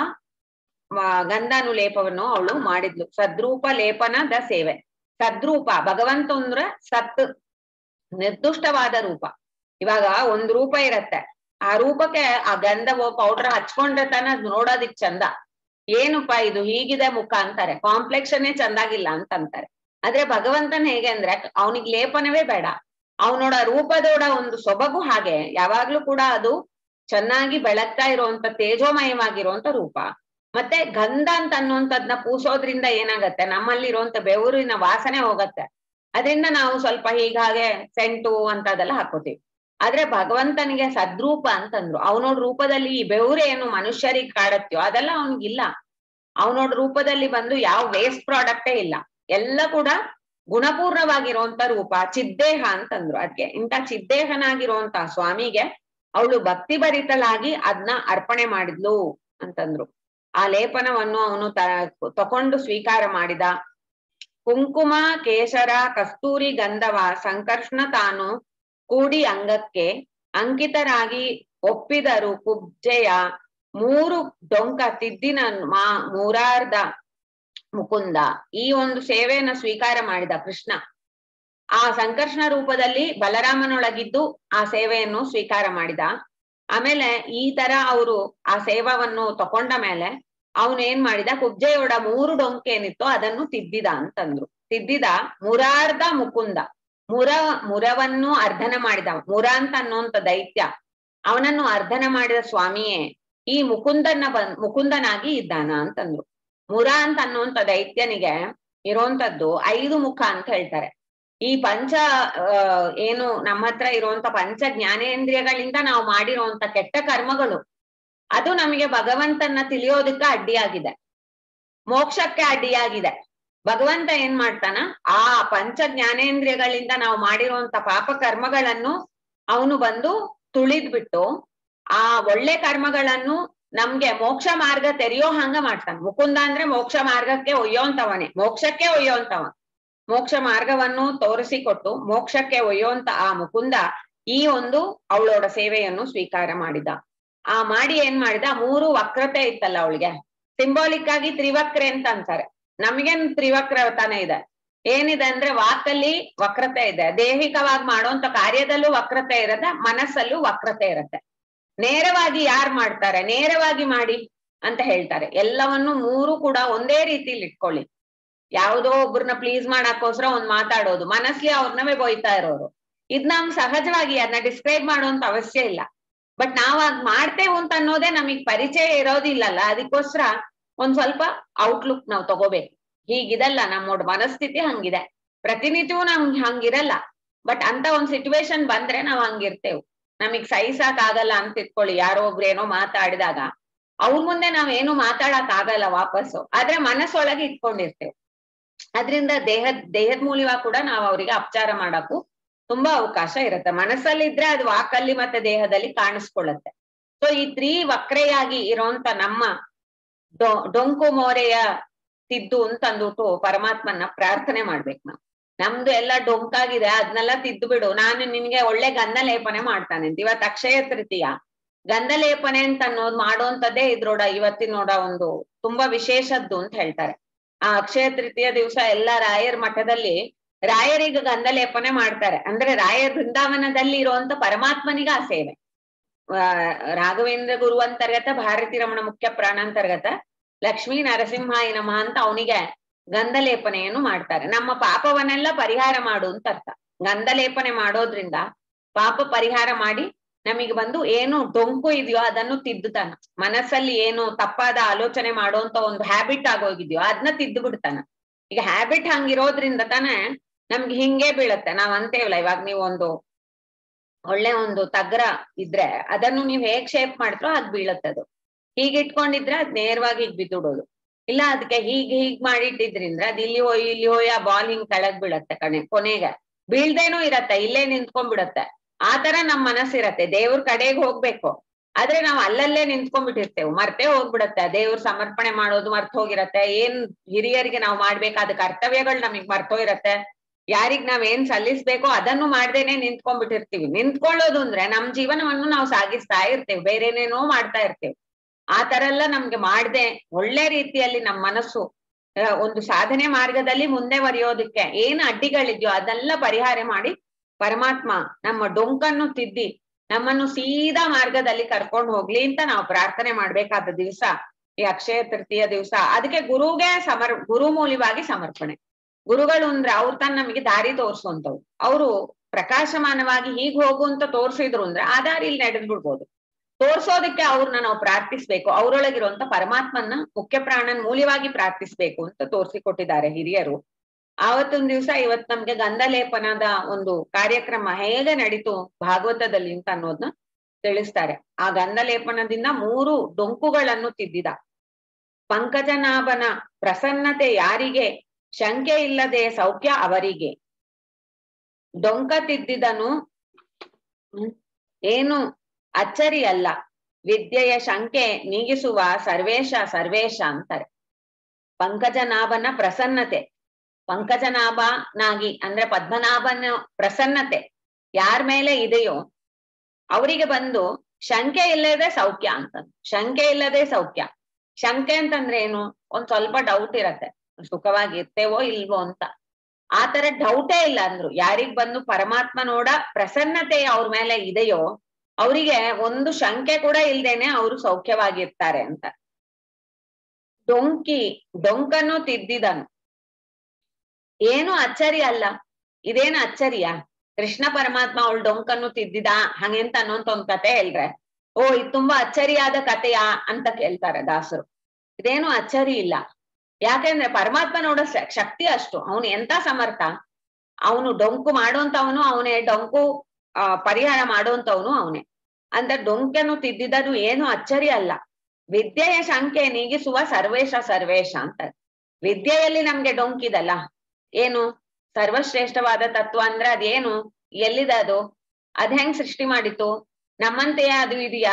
ಗಂಧಾನು ಲೇಪವನ್ನು ಅವಳು ಮಾಡಿದ್ಲು ಸದ್ರೂಪ ಲೇಪನದ ಸೇವೆ ಸದ್ರೂಪ ಭಗವಂತ ಅಂದ್ರೆ ಸತ್ ನಿರ್ದುಷ್ಟವಾದ ರೂಪ ಇವಾಗ ಒಂದ್ ರೂಪ ಇರತ್ತೆ ಆ ರೂಪಕ್ಕೆ ಆ ಗಂಧ ಪೌಡರ್ ಹಚ್ಕೊಂಡ್ರೆ ತಾನ ನೋಡೋದಿಕ್ ಚಂದ ಏನಪ್ಪಾ ಇದು ಹೀಗಿದೆ ಮುಖ ಅಂತಾರೆ ಕಾಂಪ್ಲೆಕ್ಷನ್ನೇ ಚಂದಾಗಿಲ್ಲ ಅಂತ ಅಂತಾರೆ ಆದ್ರೆ ಭಗವಂತನ ಹೇಗೆ ಅಂದ್ರೆ ಅವನಿಗೆ ಲೇಪನವೇ ಬೇಡ ಅವನೋಡ ರೂಪದೋಡ ಒಂದು ಸೊಬಗು ಹಾಗೆ ಯಾವಾಗ್ಲೂ ಕೂಡ ಅದು ಚೆನ್ನಾಗಿ ಬೆಳಗ್ತಾ ಇರುವಂತ ತೇಜೋಮಯವಾಗಿರುವಂತ ರೂಪ ಮತ್ತೆ ಗಂಧ ಅಂತ ಅನ್ನುವಂಥದ್ನ ಪೂಸೋದ್ರಿಂದ ಏನಾಗತ್ತೆ ನಮ್ಮಲ್ಲಿ ಇರುವಂತ ಬೆವರಿನ ವಾಸನೆ ಹೋಗತ್ತೆ ಅದರಿಂದ ನಾವು ಸ್ವಲ್ಪ ಹೀಗಾಗೆ ಸೆಂಟು ಅಂತ ಅದೆಲ್ಲ ಹಾಕೋತೀವಿ ಆದ್ರೆ ಭಗವಂತನಿಗೆ ಸದ್ರೂಪ ಅಂತಂದ್ರು ಅವನೋಡ್ ರೂಪದಲ್ಲಿ ಈ ಬೆವ್ರು ಏನು ಮನುಷ್ಯರಿಗೆ ಕಾಡತ್ಯೋ ಅದೆಲ್ಲ ಅವನಿಗಿಲ್ಲ ಅವನೋಡ್ ರೂಪದಲ್ಲಿ ಬಂದು ಯಾವ ವೇಸ್ಟ್ ಪ್ರಾಡಕ್ಟೇ ಇಲ್ಲ ಎಲ್ಲ ಕೂಡ ಗುಣಪೂರ್ಣವಾಗಿರುವಂತ ರೂಪ ಚಿದ್ದೇಹ ಅಂತಂದ್ರು ಅದಕ್ಕೆ ಇಂಥ ಚಿದ್ದೇಹನಾಗಿರುವಂತ ಸ್ವಾಮಿಗೆ ಅವಳು ಭಕ್ತಿ ಭರಿತಲಾಗಿ ಅದನ್ನ ಅರ್ಪಣೆ ಮಾಡಿದ್ಲು ಅಂತಂದ್ರು ಆ ಲೇಪನವನ್ನು ಅವನು ತ ತಕೊಂಡು ಸ್ವೀಕಾರ ಮಾಡಿದ ಕುಂಕುಮ ಕೇಸರ ಕಸ್ತೂರಿ ಗಂಧವ ಸಂಕರ್ಷಣ ತಾನು ಕೂಡಿ ಅಂಗಕ್ಕೆ ಅಂಕಿತರಾಗಿ ಒಪ್ಪಿದರು ಕುಬ್ಜೆಯ ಮೂರು ಡೊಂಕ ತಿದ್ದಿನ ಮಾ ಮೂರಾರ್ಧ ಮುಕುಂದ ಈ ಒಂದು ಸೇವೆಯನ್ನ ಸ್ವೀಕಾರ ಮಾಡಿದ ಕೃಷ್ಣ ಆ ಸಂಕರ್ಷಣ ರೂಪದಲ್ಲಿ ಬಲರಾಮನೊಳಗಿದ್ದು ಆ ಸೇವೆಯನ್ನು ಸ್ವೀಕಾರ ಮಾಡಿದ ಆಮೇಲೆ ಈ ತರ ಅವರು ಆ ಸೇವವನ್ನು ತಕೊಂಡ ಮೇಲೆ ಅವನ್ ಏನ್ ಮಾಡಿದ ಕುಬ್ಜೆಯೊಡ ಮೂರು ಡೊಂಕೆ ಏನಿತ್ತೋ ಅದನ್ನು ತಿದ್ದಿದ ಅಂತಂದ್ರು ತಿದ್ದಿದ ಮುರಾರ್ಧ ಮುಕುಂದ ಮುರ ಮುರವನ್ನು ಅರ್ಧನ ಮಾಡಿದ ಮುರ ಅಂತ ಅನ್ನುವಂತ ದೈತ್ಯ ಅವನನ್ನು ಅರ್ಧನ ಮಾಡಿದ ಸ್ವಾಮಿಯೇ ಈ ಮುಕುಂದನ ಬಂದ್ ಮುಕುಂದನಾಗಿ ಇದ್ದಾನ ಅಂತಂದ್ರು ಮುರ ಅಂತ ಅನ್ನುವಂತ ದೈತ್ಯನಿಗೆ ಇರುವಂತದ್ದು ಐದು ಮುಖ ಅಂತ ಹೇಳ್ತಾರೆ ಈ ಪಂಚ ಏನು ನಮ್ಮ ಹತ್ರ ಇರುವಂತ ಪಂಚ ಜ್ಞಾನೇಂದ್ರಿಯಗಳಿಂದ ನಾವು ಮಾಡಿರುವಂತ ಕೆಟ್ಟ ಕರ್ಮಗಳು ಅದು ನಮಗೆ ಭಗವಂತನ ತಿಳಿಯೋದಕ್ಕೆ ಅಡ್ಡಿಯಾಗಿದೆ ಮೋಕ್ಷಕ್ಕೆ ಅಡ್ಡಿಯಾಗಿದೆ ಭಗವಂತ ಏನ್ ಮಾಡ್ತಾನ ಆ ಪಂಚ ಜ್ಞಾನೇಂದ್ರಿಯಗಳಿಂದ ನಾವು ಮಾಡಿರುವಂತ ಪಾಪ ಕರ್ಮಗಳನ್ನು ಅವನು ಬಂದು ತುಳಿದ್ಬಿಟ್ಟು ಆ ಒಳ್ಳೆ ಕರ್ಮಗಳನ್ನು ನಮ್ಗೆ ಮೋಕ್ಷ ಮಾರ್ಗ ತೆರೆಯೋ ಹಂಗ ಮಾಡ್ತಾನೆ ಮುಕುಂದ ಅಂದ್ರೆ ಮೋಕ್ಷ ಮಾರ್ಗಕ್ಕೆ ಒಯ್ಯೋಂತವನೇ ಮೋಕ್ಷಕ್ಕೆ ಒಯ್ಯೋಂತವ ಮೋಕ್ಷ ಮಾರ್ಗವನ್ನು ತೋರಿಸಿಕೊಟ್ಟು ಮೋಕ್ಷಕ್ಕೆ ಒಯ್ಯೋಂತ ಆ ಮುಕುಂದ ಈ ಒಂದು ಅವಳೋಡ ಸೇವೆಯನ್ನು ಸ್ವೀಕಾರ ಮಾಡಿದ ಆ ಮಾಡಿ ಏನ್ ಮಾಡಿದ ಮೂರು ವಕ್ರತೆ ಇತ್ತಲ್ಲ ಅವಳಿಗೆ ಸಿಂಬಾಲಿಕ್ ಆಗಿ ತ್ರಿವಕ್ರೆ ಅಂತ ಅಂತಾರೆ ನಮ್ಗೇನ್ ತ್ರಿವಕ್ರ ತಾನೇ ಇದೆ ಏನಿದೆ ಅಂದ್ರೆ ವಾಕಲ್ಲಿ ವಕ್ರತೆ ಇದೆ ದೈಹಿಕವಾಗಿ ಮಾಡುವಂತ ಕಾರ್ಯದಲ್ಲೂ ವಕ್ರತೆ ಇರತ್ತೆ ಮನಸ್ಸಲ್ಲೂ ವಕ್ರತೆ ಇರತ್ತೆ ನೇರವಾಗಿ ಯಾರ್ ಮಾಡ್ತಾರೆ ನೇರವಾಗಿ ಮಾಡಿ ಅಂತ ಹೇಳ್ತಾರೆ ಎಲ್ಲವನ್ನು ಮೂರು ಕೂಡ ಒಂದೇ ರೀತಿಲಿ ಇಟ್ಕೊಳ್ಳಿ ಯಾವುದೋ ಒಬ್ರನ್ನ ಪ್ಲೀಸ್ ಮಾಡಕ್ಕೋಸ್ಕರ ಒಂದ್ ಮಾತಾಡೋದು ಮನಸ್ಲಿ ಅವ್ರನ್ನವೇ ಬೊಯ್ತಾ ಇರೋರು ಇದ್ ನಮ್ ಸಹಜವಾಗಿ ಅದನ್ನ ಡಿಸ್ಕ್ರೈಬ್ ಮಾಡುವಂತ ಅವಶ್ಯ ಇಲ್ಲ ಬಟ್ ನಾವ್ ಅದ್ ಮಾಡ್ತೇವೆ ಅಂತ ಅನ್ನೋದೇ ನಮಗ್ ಪರಿಚಯ ಇರೋದಿಲ್ಲಲ್ಲ ಅದಕ್ಕೋಸ್ಕರ ಒಂದ್ ಸ್ವಲ್ಪ ಔಟ್ಲುಕ್ ನಾವ್ ತಗೋಬೇಕು ಹೀಗಿದಲ್ಲ ನಮ್ಮೋಡ್ ಮನಸ್ಥಿತಿ ಹಂಗಿದೆ ಪ್ರತಿನಿತ್ಯವೂ ನಮ್ ಹಂಗಿರಲ್ಲ ಬಟ್ ಅಂತ ಒಂದ್ ಸಿಚುವೇಶನ್ ಬಂದ್ರೆ ನಾವ್ ಹಂಗಿರ್ತೇವ್ ನಮಗ್ ಸಹಿಸಕ್ ಆಗಲ್ಲ ಅಂತ ಇಟ್ಕೊಳ್ಳಿ ಯಾರೋ ಒಬ್ರು ಏನೋ ಮಾತಾಡಿದಾಗ ಅವ್ರ ಮುಂದೆ ನಾವ್ ಏನು ಮಾತಾಡಕ್ ಆಗಲ್ಲ ವಾಪಸ್ಸು ಆದ್ರೆ ಮನಸ್ಸೊಳಗೆ ಇಟ್ಕೊಂಡಿರ್ತೇವೆ ಅದ್ರಿಂದ ದೇಹದ್ ದೇಹದ ಮೂಲವಾಗಿ ಕೂಡ ನಾವ್ ಅವ್ರಿಗೆ ಅಪಚಾರ ಮಾಡಕ್ಕೂ ತುಂಬಾ ಅವಕಾಶ ಇರುತ್ತೆ ಮನಸ್ಸಲ್ಲಿ ಇದ್ರೆ ಅದು ವಾಕಲ್ಲಿ ಮತ್ತೆ ದೇಹದಲ್ಲಿ ಕಾಣಿಸ್ಕೊಳ್ಳುತ್ತೆ ಸೊ ಈ ತ್ರೀ ವಕ್ರೆಯಾಗಿ ಇರೋಂತ ನಮ್ಮ ಡೊ ಡೊಂಕು ಮೋರೆಯ ತಿದ್ದು ಅಂತ ಅಂದ್ಬಿಟ್ಟು ಪರಮಾತ್ಮನ ಪ್ರಾರ್ಥನೆ ಮಾಡ್ಬೇಕು ನಾವು ನಮ್ದು ಎಲ್ಲ ಡೊಂಕಾಗಿದೆ ಅದನ್ನೆಲ್ಲ ತಿದ್ದು ಬಿಡು ನಾನು ನಿನ್ಗೆ ಒಳ್ಳೆ ಗಂಧ ಲೇಪನೆ ಮಾಡ್ತಾನೆ ಅಂತ ಇವತ್ತು ಅಕ್ಷಯ ತೃತೀಯ ಗಂಧ ಲೇಪನೆ ಅಂತ ಅನ್ನೋದು ಮಾಡುವಂತದ್ದೇ ಇದ್ರೋಡ ಇವತ್ತಿನ ನೋಡ ಒಂದು ತುಂಬಾ ವಿಶೇಷದ್ದು ಅಂತ ಹೇಳ್ತಾರೆ ಆ ಅಕ್ಷಯ ತೃತೀಯ ದಿವಸ ಎಲ್ಲ ರಾಯರ್ ಮಠದಲ್ಲಿ ರಾಯರಿಗೆ ಗಂಧ ಲೇಪನೆ ಮಾಡ್ತಾರೆ ಅಂದ್ರೆ ರಾಯರ್ ಬೃಂದಾವನದಲ್ಲಿ ಇರುವಂತ ಪರಮಾತ್ಮನಿಗೆ ಆ ಸೇವೆ ಆ ರಾಘವೇಂದ್ರ ಗುರು ಅಂತರ್ಗತ ಭಾರತಿ ರಮಣ ಮುಖ್ಯ ಪ್ರಾಣಾಂತರ್ಗತ ಲಕ್ಷ್ಮೀ ನರಸಿಂಹಾಯ ನಮಃ ಅಂತ ಅವನಿಗೆ ಗಂಧ ಲೇಪನೆಯನ್ನು ಮಾಡ್ತಾರೆ ನಮ್ಮ ಪಾಪವನ್ನೆಲ್ಲ ಪರಿಹಾರ ಮಾಡು ಅಂತ ಅರ್ಥ ಗಂಧ ಲೇಪನೆ ಮಾಡೋದ್ರಿಂದ ಪಾಪ ಪರಿಹಾರ ಮಾಡಿ ನಮಗೆ ಬಂದು ಏನು ಡೊಂಕು ಇದೆಯೋ ಅದನ್ನು ತಿದ್ದುತ್ತಾನ ಮನಸ್ಸಲ್ಲಿ ಏನು ತಪ್ಪಾದ ಆಲೋಚನೆ ಮಾಡುವಂತ ಒಂದು ಹ್ಯಾಬಿಟ್ ಆಗೋಗಿದ್ಯೋ ಅದನ್ನ ತಿದ್ದು ಬಿಡ್ತಾನ ಈಗ ಹ್ಯಾಬಿಟ್ ಹಂಗಿರೋದ್ರಿಂದ ತಾನೇ ನಮ್ಗೆ ಹಿಂಗೆ ಬೀಳತ್ತೆ ನಾವ್ ಅಂತೇವಲ್ಲ ಇವಾಗ ನೀವು ಒಂದು ಒಳ್ಳೆ ಒಂದು ತಗ್ರ ಇದ್ರೆ ಅದನ್ನು ನೀವ್ ಹೇಗ್ ಶೇಪ್ ಮಾಡ್ತೀರೋ ಅದ್ ಬೀಳತ್ತೆ ಅದು ಹೀಗ್ ಇಟ್ಕೊಂಡಿದ್ರೆ ಅದ್ ನೇರವಾಗಿ ಹೀಗ್ ಬಿದ್ದುಡೋದು ಇಲ್ಲ ಅದಕ್ಕೆ ಹೀಗ್ ಹೀಗ್ ಮಾಡಿಟ್ಟಿದ್ರಿಂದ ಅದ್ ಇಲ್ಲಿ ಹೋಯ್ ಇಲ್ಲಿ ಹೋಯ್ ಆ ಬಾಲ್ ಹಿಂಗ್ ಕೆಳಗ್ ಬೀಳತ್ತೆ ಕಣೆ ಕೊನೆಗೆ ಬೀಳ್ದೇನೂ ಇರತ್ತೆ ಇಲ್ಲೇ ನಿಂತ್ಕೊಂಡ್ಬಿಡತ್ತೆ ಆ ತರ ನಮ್ ಮನಸ್ಸಿರತ್ತೆ ದೇವ್ರ ಕಡೆಗ್ ಹೋಗ್ಬೇಕು ಆದ್ರೆ ನಾವ್ ಅಲ್ಲಲ್ಲೇ ನಿಂತ್ಕೊಂಡ್ಬಿಟ್ಟಿರ್ತೇವೆ ಮರ್ತೇ ಹೋಗ್ಬಿಡತ್ತೆ ದೇವ್ರ ಸಮರ್ಪಣೆ ಮಾಡೋದು ಮರ್ತ್ ಹೋಗಿರತ್ತೆ ಏನ್ ಹಿರಿಯರಿಗೆ ನಾವ್ ಮಾಡ್ಬೇಕಾದ ಕರ್ತವ್ಯಗಳು ನಮಗ್ ಮರ್ತೋಗಿರತ್ತೆ ಯಾರಿಗ್ ನಾವ್ ಏನ್ ಸಲ್ಲಿಸ್ಬೇಕೋ ಅದನ್ನು ಮಾಡ್ದೇನೆ ನಿಂತ್ಕೊಂಡ್ಬಿಟ್ಟಿರ್ತೀವಿ ನಿಂತ್ಕೊಳ್ಳೋದು ಅಂದ್ರೆ ನಮ್ ಜೀವನವನ್ನು ನಾವು ಸಾಗಿಸ್ತಾ ಇರ್ತೇವೆ ಬೇರೆನೇನೋ ಮಾಡ್ತಾ ಇರ್ತೇವೆ ಆ ತರ ಎಲ್ಲ ನಮ್ಗೆ ಮಾಡ್ದೆ ಒಳ್ಳೆ ರೀತಿಯಲ್ಲಿ ನಮ್ ಮನಸ್ಸು ಒಂದು ಸಾಧನೆ ಮಾರ್ಗದಲ್ಲಿ ಮುಂದೆ ಬರೆಯೋದಕ್ಕೆ ಏನ್ ಅಡ್ಡಿಗಳಿದ್ಯೋ ಅದೆಲ್ಲ ಪರಿಹಾರ ಮಾಡಿ ಪರಮಾತ್ಮ ನಮ್ಮ ಡೊಂಕನ್ನು ತಿದ್ದಿ ನಮ್ಮನ್ನು ಸೀದಾ ಮಾರ್ಗದಲ್ಲಿ ಕರ್ಕೊಂಡು ಹೋಗ್ಲಿ ಅಂತ ನಾವು ಪ್ರಾರ್ಥನೆ ಮಾಡ್ಬೇಕಾದ ದಿವಸ ಈ ಅಕ್ಷಯ ತೃತೀಯ ದಿವಸ ಅದಕ್ಕೆ ಗುರುಗೆ ಸಮರ್ ಗುರು ಮೂಲವಾಗಿ ಸಮರ್ಪಣೆ ಗುರುಗಳು ಅಂದ್ರೆ ಅವ್ರು ತಾನು ನಮಗೆ ದಾರಿ ತೋರ್ಸುವಂತವ್ರು ಅವರು ಪ್ರಕಾಶಮಾನವಾಗಿ ಹೀಗ್ ಹೋಗು ಅಂತ ತೋರ್ಸಿದ್ರು ಅಂದ್ರೆ ಆ ದಾರಿಲಿ ನಡೆದ್ ಬಿಡ್ಬೋದು ತೋರ್ಸೋದಕ್ಕೆ ಅವ್ರನ್ನ ನಾವು ಪ್ರಾರ್ಥಿಸ್ಬೇಕು ಅವರೊಳಗಿರುವಂತ ಪರಮಾತ್ಮನ ಮುಖ್ಯ ಪ್ರಾಣನ್ ಮೂಲವಾಗಿ ಪ್ರಾರ್ಥಿಸ್ಬೇಕು ಅಂತ ತೋರ್ಸಿಕೊಟ್ಟಿದ್ದಾರೆ ಹಿರಿಯರು ಆವತ್ತೊಂದ್ ದಿವ್ಸ ಇವತ್ ನಮ್ಗೆ ಗಂಧ ಲೇಪನದ ಒಂದು ಕಾರ್ಯಕ್ರಮ ಹೇಗೆ ನಡೀತು ಭಾಗವತದಲ್ಲಿ ಅಂತ ಅನ್ನೋದನ್ನ ತಿಳಿಸ್ತಾರೆ ಆ ಗಂಧ ಲೇಪನದಿಂದ ಮೂರು ಡೊಂಕುಗಳನ್ನು ತಿದ್ದಿದ ಪಂಕಜನಾಭನ ಪ್ರಸನ್ನತೆ ಯಾರಿಗೆ ಶಂಕೆ ಇಲ್ಲದೆ ಸೌಖ್ಯ ಅವರಿಗೆ ಡೊಂಕ ತಿದ್ದಿದನು ಏನು ಅಚ್ಚರಿ ಅಲ್ಲ ವಿದ್ಯೆಯ ಶಂಕೆ ನೀಗಿಸುವ ಸರ್ವೇಶ ಸರ್ವೇಶ ಅಂತಾರೆ ಪಂಕಜನಾಭನ ಪ್ರಸನ್ನತೆ ಪಂಕಜನಾಭನಾಗಿ ಅಂದ್ರೆ ಪದ್ಮನಾಭನ ಪ್ರಸನ್ನತೆ ಯಾರ ಮೇಲೆ ಇದೆಯೋ ಅವರಿಗೆ ಬಂದು ಶಂಕೆ ಇಲ್ಲದೆ ಸೌಖ್ಯ ಅಂತ ಶಂಕೆ ಇಲ್ಲದೆ ಸೌಖ್ಯ ಶಂಕೆ ಅಂತಂದ್ರೆ ಏನು ಒಂದ್ ಸ್ವಲ್ಪ ಡೌಟ್ ಇರತ್ತೆ ಸುಖವಾಗಿ ಇರ್ತೇವೋ ಇಲ್ವೋ ಅಂತ ಆ ತರ ಡೌಟೇ ಇಲ್ಲ ಅಂದ್ರು ಯಾರಿಗ್ ಬಂದು ಪರಮಾತ್ಮ ನೋಡ ಪ್ರಸನ್ನತೆ ಅವ್ರ ಮೇಲೆ ಇದೆಯೋ ಅವರಿಗೆ ಒಂದು ಶಂಕೆ ಕೂಡ ಇಲ್ದೇನೆ ಅವರು ಸೌಖ್ಯವಾಗಿರ್ತಾರೆ ಅಂತ ಡೊಂಕಿ ಡೊಂಕನ್ನು ತಿದ್ದಿದನು ಏನು ಅಚ್ಚರಿ ಅಲ್ಲ ಇದೇನು ಅಚ್ಚರಿಯ ಕೃಷ್ಣ ಪರಮಾತ್ಮ ಅವಳು ಡೊಂಕನ್ನು ತಿದ್ದಿದ ಹಂಗೆಂತ ಅನ್ನೋಂತ ಒಂದ್ ಕತೆ ಹೇಳ್ರೆ ಓ ಇದು ತುಂಬಾ ಅಚ್ಚರಿಯಾದ ಕಥೆಯಾ ಅಂತ ಕೇಳ್ತಾರೆ ದಾಸರು ಇದೇನು ಅಚ್ಚರಿ ಇಲ್ಲ ಯಾಕೆಂದ್ರೆ ಪರಮಾತ್ಮ ನೋಡೋ ಶಕ್ತಿ ಅಷ್ಟು ಅವನು ಎಂತ ಸಮರ್ಥ ಅವನು ಡೊಂಕು ಮಾಡುವಂತವನು ಅವನೇ ಡೊಂಕು ಆ ಪರಿಹಾರ ಮಾಡುವಂತವನು ಅವನೇ ಅಂದ್ರೆ ಡೊಂಕನ್ನು ತಿದ್ದಿದನು ಏನು ಅಚ್ಚರಿ ಅಲ್ಲ ವಿದ್ಯೆಯ ಶಂಕೆ ನೀಗಿಸುವ ಸರ್ವೇಶ ಸರ್ವೇಶ ಅಂತ ವಿದ್ಯೆಯಲ್ಲಿ ನಮ್ಗೆ ಡೊಂಕಿದಲ್ಲ ಏನು ಸರ್ವಶ್ರೇಷ್ಠವಾದ ತತ್ವ ಅಂದ್ರೆ ಅದೇನು ಎಲ್ಲಿದೆ ಅದು ಅದ್ ಹೆಂಗ್ ಸೃಷ್ಟಿ ಮಾಡಿತು ನಮ್ಮಂತೆಯೇ ಅದು ಇದೆಯಾ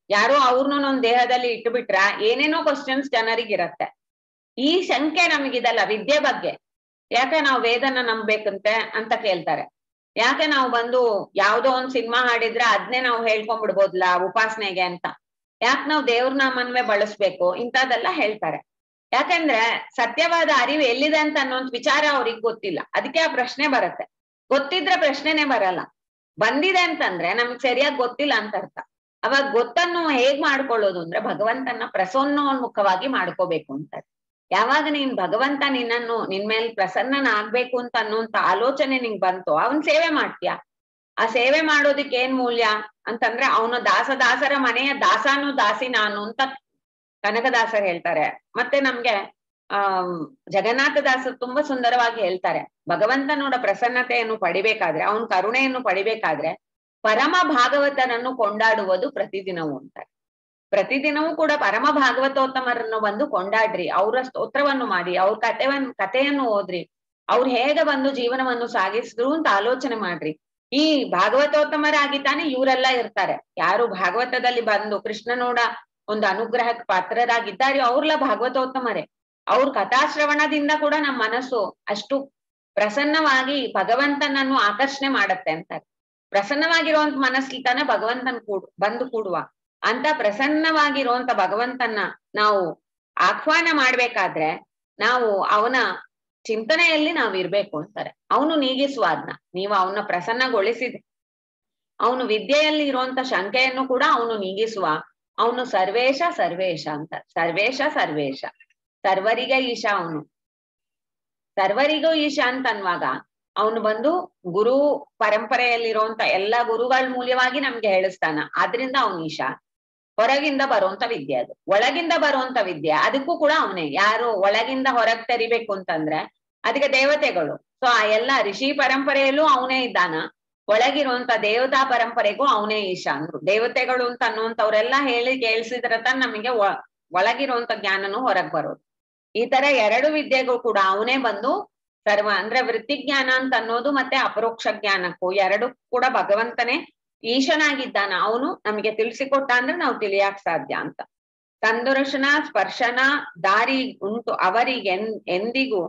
ಯಾರೋ ಅವ್ರನ್ನೂ ಒಂದ್ ದೇಹದಲ್ಲಿ ಇಟ್ಬಿಟ್ರ ಏನೇನೋ ಕ್ವಶನ್ಸ್ ಜನರಿಗಿರತ್ತೆ ಈ ಶಂಕೆ ನಮಗಿದಲ್ಲ ವಿದ್ಯೆ ಬಗ್ಗೆ ಯಾಕೆ ನಾವು ವೇದನ ನಂಬೇಕಂತೆ ಅಂತ ಕೇಳ್ತಾರೆ ಯಾಕೆ ನಾವು ಬಂದು ಯಾವ್ದೋ ಒಂದ್ ಸಿನಿಮಾ ಹಾಡಿದ್ರೆ ಅದ್ನೇ ನಾವು ಹೇಳ್ಕೊಂಡ್ಬಿಡ್ಬೋದಲ್ಲ ಉಪಾಸನೆಗೆ ಅಂತ ಯಾಕೆ ನಾವು ದೇವ್ರ ನಾಮನ್ವೇ ಬಳಸ್ಬೇಕು ಇಂಥದ್ದೆಲ್ಲ ಹೇಳ್ತಾರೆ ಯಾಕಂದ್ರೆ ಸತ್ಯವಾದ ಅರಿವು ಎಲ್ಲಿದೆ ಅಂತ ಅನ್ನೋಂತ ವಿಚಾರ ಅವ್ರಿಗೆ ಗೊತ್ತಿಲ್ಲ ಅದಕ್ಕೆ ಆ ಪ್ರಶ್ನೆ ಬರುತ್ತೆ ಗೊತ್ತಿದ್ರೆ ಪ್ರಶ್ನೆನೆ ಬರಲ್ಲ ಬಂದಿದೆ ಅಂತಂದ್ರೆ ನಮ್ಗೆ ಸರಿಯಾಗಿ ಗೊತ್ತಿಲ್ಲ ಅಂತ ಅರ್ಥ ಅವಾಗ ಗೊತ್ತನ್ನು ಹೇಗ್ ಮಾಡ್ಕೊಳ್ಳೋದು ಅಂದ್ರೆ ಭಗವಂತನ ಪ್ರಸನ್ನೋನ್ಮುಖವಾಗಿ ಮಾಡ್ಕೋಬೇಕು ಅಂತಾರೆ ಯಾವಾಗ ನೀನ್ ಭಗವಂತ ನಿನ್ನನ್ನು ನಿನ್ ಮೇಲೆ ಪ್ರಸನ್ನನಾಗ್ಬೇಕು ಅಂತ ಅನ್ನುವಂತ ಆಲೋಚನೆ ನಿಂಗ್ ಬಂತು ಅವನ್ ಸೇವೆ ಮಾಡ್ತೀಯ ಆ ಸೇವೆ ಮಾಡೋದಕ್ಕೆ ಏನ್ ಮೂಲ್ಯ ಅಂತಂದ್ರೆ ಅವನು ದಾಸ ದಾಸರ ಮನೆಯ ದಾಸಾನು ದಾಸಿ ನಾನು ಅಂತ ಕನಕದಾಸರು ಹೇಳ್ತಾರೆ ಮತ್ತೆ ನಮ್ಗೆ ಆ ಜಗನ್ನಾಥ ದಾಸರು ತುಂಬಾ ಸುಂದರವಾಗಿ ಹೇಳ್ತಾರೆ ಭಗವಂತನೋಡ ಪ್ರಸನ್ನತೆಯನ್ನು ಪಡಿಬೇಕಾದ್ರೆ ಅವನ್ ಕರುಣೆಯನ್ನು ಪಡಿಬೇಕಾದ್ರೆ ಪರಮ ಭಾಗವತನನ್ನು ಕೊಂಡಾಡುವುದು ಪ್ರತಿದಿನವೂ ಅಂತಾರೆ ಪ್ರತಿದಿನವೂ ಕೂಡ ಪರಮ ಭಾಗವತೋತ್ತಮರನ್ನು ಬಂದು ಕೊಂಡಾಡ್ರಿ ಅವರ ಸ್ತೋತ್ರವನ್ನು ಮಾಡಿ ಅವ್ರ ಕಥೆವನ್ನು ಕಥೆಯನ್ನು ಓದ್ರಿ ಅವ್ರು ಹೇಗೆ ಬಂದು ಜೀವನವನ್ನು ಸಾಗಿಸಿದ್ರು ಅಂತ ಆಲೋಚನೆ ಮಾಡ್ರಿ ಈ ಭಾಗವತೋತ್ತಮರಾಗಿ ತಾನೇ ಇವರೆಲ್ಲ ಇರ್ತಾರೆ ಯಾರು ಭಾಗವತದಲ್ಲಿ ಬಂದು ಕೃಷ್ಣನೋಡ ಒಂದು ಅನುಗ್ರಹಕ್ಕೆ ಪಾತ್ರರಾಗಿದ್ದಾರೆ ಅವ್ರಲ್ಲ ಭಾಗವತೋತ್ತಮರೇ ಅವ್ರ ಕಥಾಶ್ರವಣದಿಂದ ಕೂಡ ನಮ್ಮ ಮನಸ್ಸು ಅಷ್ಟು ಪ್ರಸನ್ನವಾಗಿ ಭಗವಂತನನ್ನು ಆಕರ್ಷಣೆ ಮಾಡತ್ತೆ ಅಂತಾರೆ ಪ್ರಸನ್ನವಾಗಿರುವಂತ ಮನಸ್ಸಲ್ಲಿ ತಾನೇ ಭಗವಂತನ್ ಕೂಡ್ ಬಂದು ಕೂಡುವ ಅಂತ ಪ್ರಸನ್ನವಾಗಿರುವಂತ ಭಗವಂತನ ನಾವು ಆಹ್ವಾನ ಮಾಡ್ಬೇಕಾದ್ರೆ ನಾವು ಅವನ ಚಿಂತನೆಯಲ್ಲಿ ನಾವ್ ಇರ್ಬೇಕು ಅಂತಾರೆ ಅವನು ನೀಗಿಸುವ ಅದ್ನ ನೀವು ಅವನ ಪ್ರಸನ್ನಗೊಳಿಸಿದೆ ಅವನು ವಿದ್ಯೆಯಲ್ಲಿ ಇರುವಂತ ಶಂಕೆಯನ್ನು ಕೂಡ ಅವನು ನೀಗಿಸುವ ಅವನು ಸರ್ವೇಶ ಸರ್ವೇಶ ಅಂತ ಸರ್ವೇಶ ಸರ್ವೇಶ ಸರ್ವರಿಗೆ ಈಶ ಅವನು ಸರ್ವರಿಗೂ ಈಶ ಅಂತ ಅನ್ವಾಗ ಅವನು ಬಂದು ಗುರು ಪರಂಪರೆಯಲ್ಲಿರುವಂತ ಎಲ್ಲಾ ಗುರುಗಳ ಮೂಲವಾಗಿ ನಮ್ಗೆ ಹೇಳಿಸ್ತಾನ ಆದ್ರಿಂದ ಅವನು ಈಶ ಹೊರಗಿಂದ ಬರುವಂತ ವಿದ್ಯೆ ಅದು ಒಳಗಿಂದ ಬರುವಂತ ವಿದ್ಯೆ ಅದಕ್ಕೂ ಕೂಡ ಅವನೇ ಯಾರು ಒಳಗಿಂದ ಹೊರಗ್ ತರಿಬೇಕು ಅಂತಂದ್ರೆ ಅದಕ್ಕೆ ದೇವತೆಗಳು ಸೊ ಆ ಎಲ್ಲ ಋಷಿ ಪರಂಪರೆಯಲ್ಲೂ ಅವನೇ ಇದ್ದಾನ ಒಳಗಿರುವಂತ ದೇವತಾ ಪರಂಪರೆಗೂ ಅವನೇ ಈಶ ಅಂದ್ರು ದೇವತೆಗಳು ಅಂತ ಅನ್ನುವಂಥವ್ರೆಲ್ಲ ಹೇಳಿ ಕೇಳಿಸಿದ್ರ ತಾನ ನಮಗೆ ಒಳಗಿರುವಂತ ಜ್ಞಾನನು ಹೊರಗ್ ಬರೋದು ಈ ತರ ಎರಡು ವಿದ್ಯೆಗಳು ಕೂಡ ಅವನೇ ಬಂದು ಸರ್ವ ಅಂದ್ರೆ ವೃತ್ತಿ ಜ್ಞಾನ ಅಂತ ಅನ್ನೋದು ಮತ್ತೆ ಅಪರೋಕ್ಷ ಜ್ಞಾನಕ್ಕೂ ಎರಡು ಕೂಡ ಭಗವಂತನೇ ಈಶನಾಗಿದ್ದಾನ ಅವನು ನಮಗೆ ತಿಳಿಸಿಕೊಟ್ಟ ಅಂದ್ರೆ ನಾವು ತಿಳಿಯಾಕ್ ಸಾಧ್ಯ ಅಂತ ಸಂದರ್ಶನ ಸ್ಪರ್ಶನ ದಾರಿ ಉಂಟು ಅವರಿಗೆ ಎಂದಿಗೂ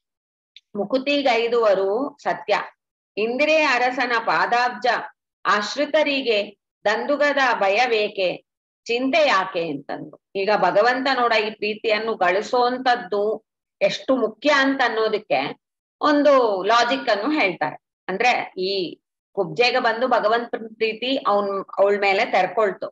ಮುಕುತಿಗೈದುವರು ಸತ್ಯ ಇಂದ್ರಿಯ ಅರಸನ ಪಾದಾಬ್ಜ ಆಶ್ರಿತರಿಗೆ ದಂದುಗದ ಭಯವೇಕೆ ಚಿಂತೆ ಯಾಕೆ ಅಂತಂದು ಈಗ ಭಗವಂತ ನೋಡ ಈ ಪ್ರೀತಿಯನ್ನು ಗಳಿಸುವಂತದ್ದು ಎಷ್ಟು ಮುಖ್ಯ ಅಂತ ಅನ್ನೋದಕ್ಕೆ ಒಂದು ಲಾಜಿಕ್ ಅನ್ನು ಹೇಳ್ತಾರೆ ಅಂದ್ರೆ ಈ ಕುಬ್ಜೆಗೆ ಬಂದು ಭಗವಂತನ ಪ್ರೀತಿ ಅವನ್ ಅವಳ ಮೇಲೆ ತೆರ್ಕೊಳ್ತು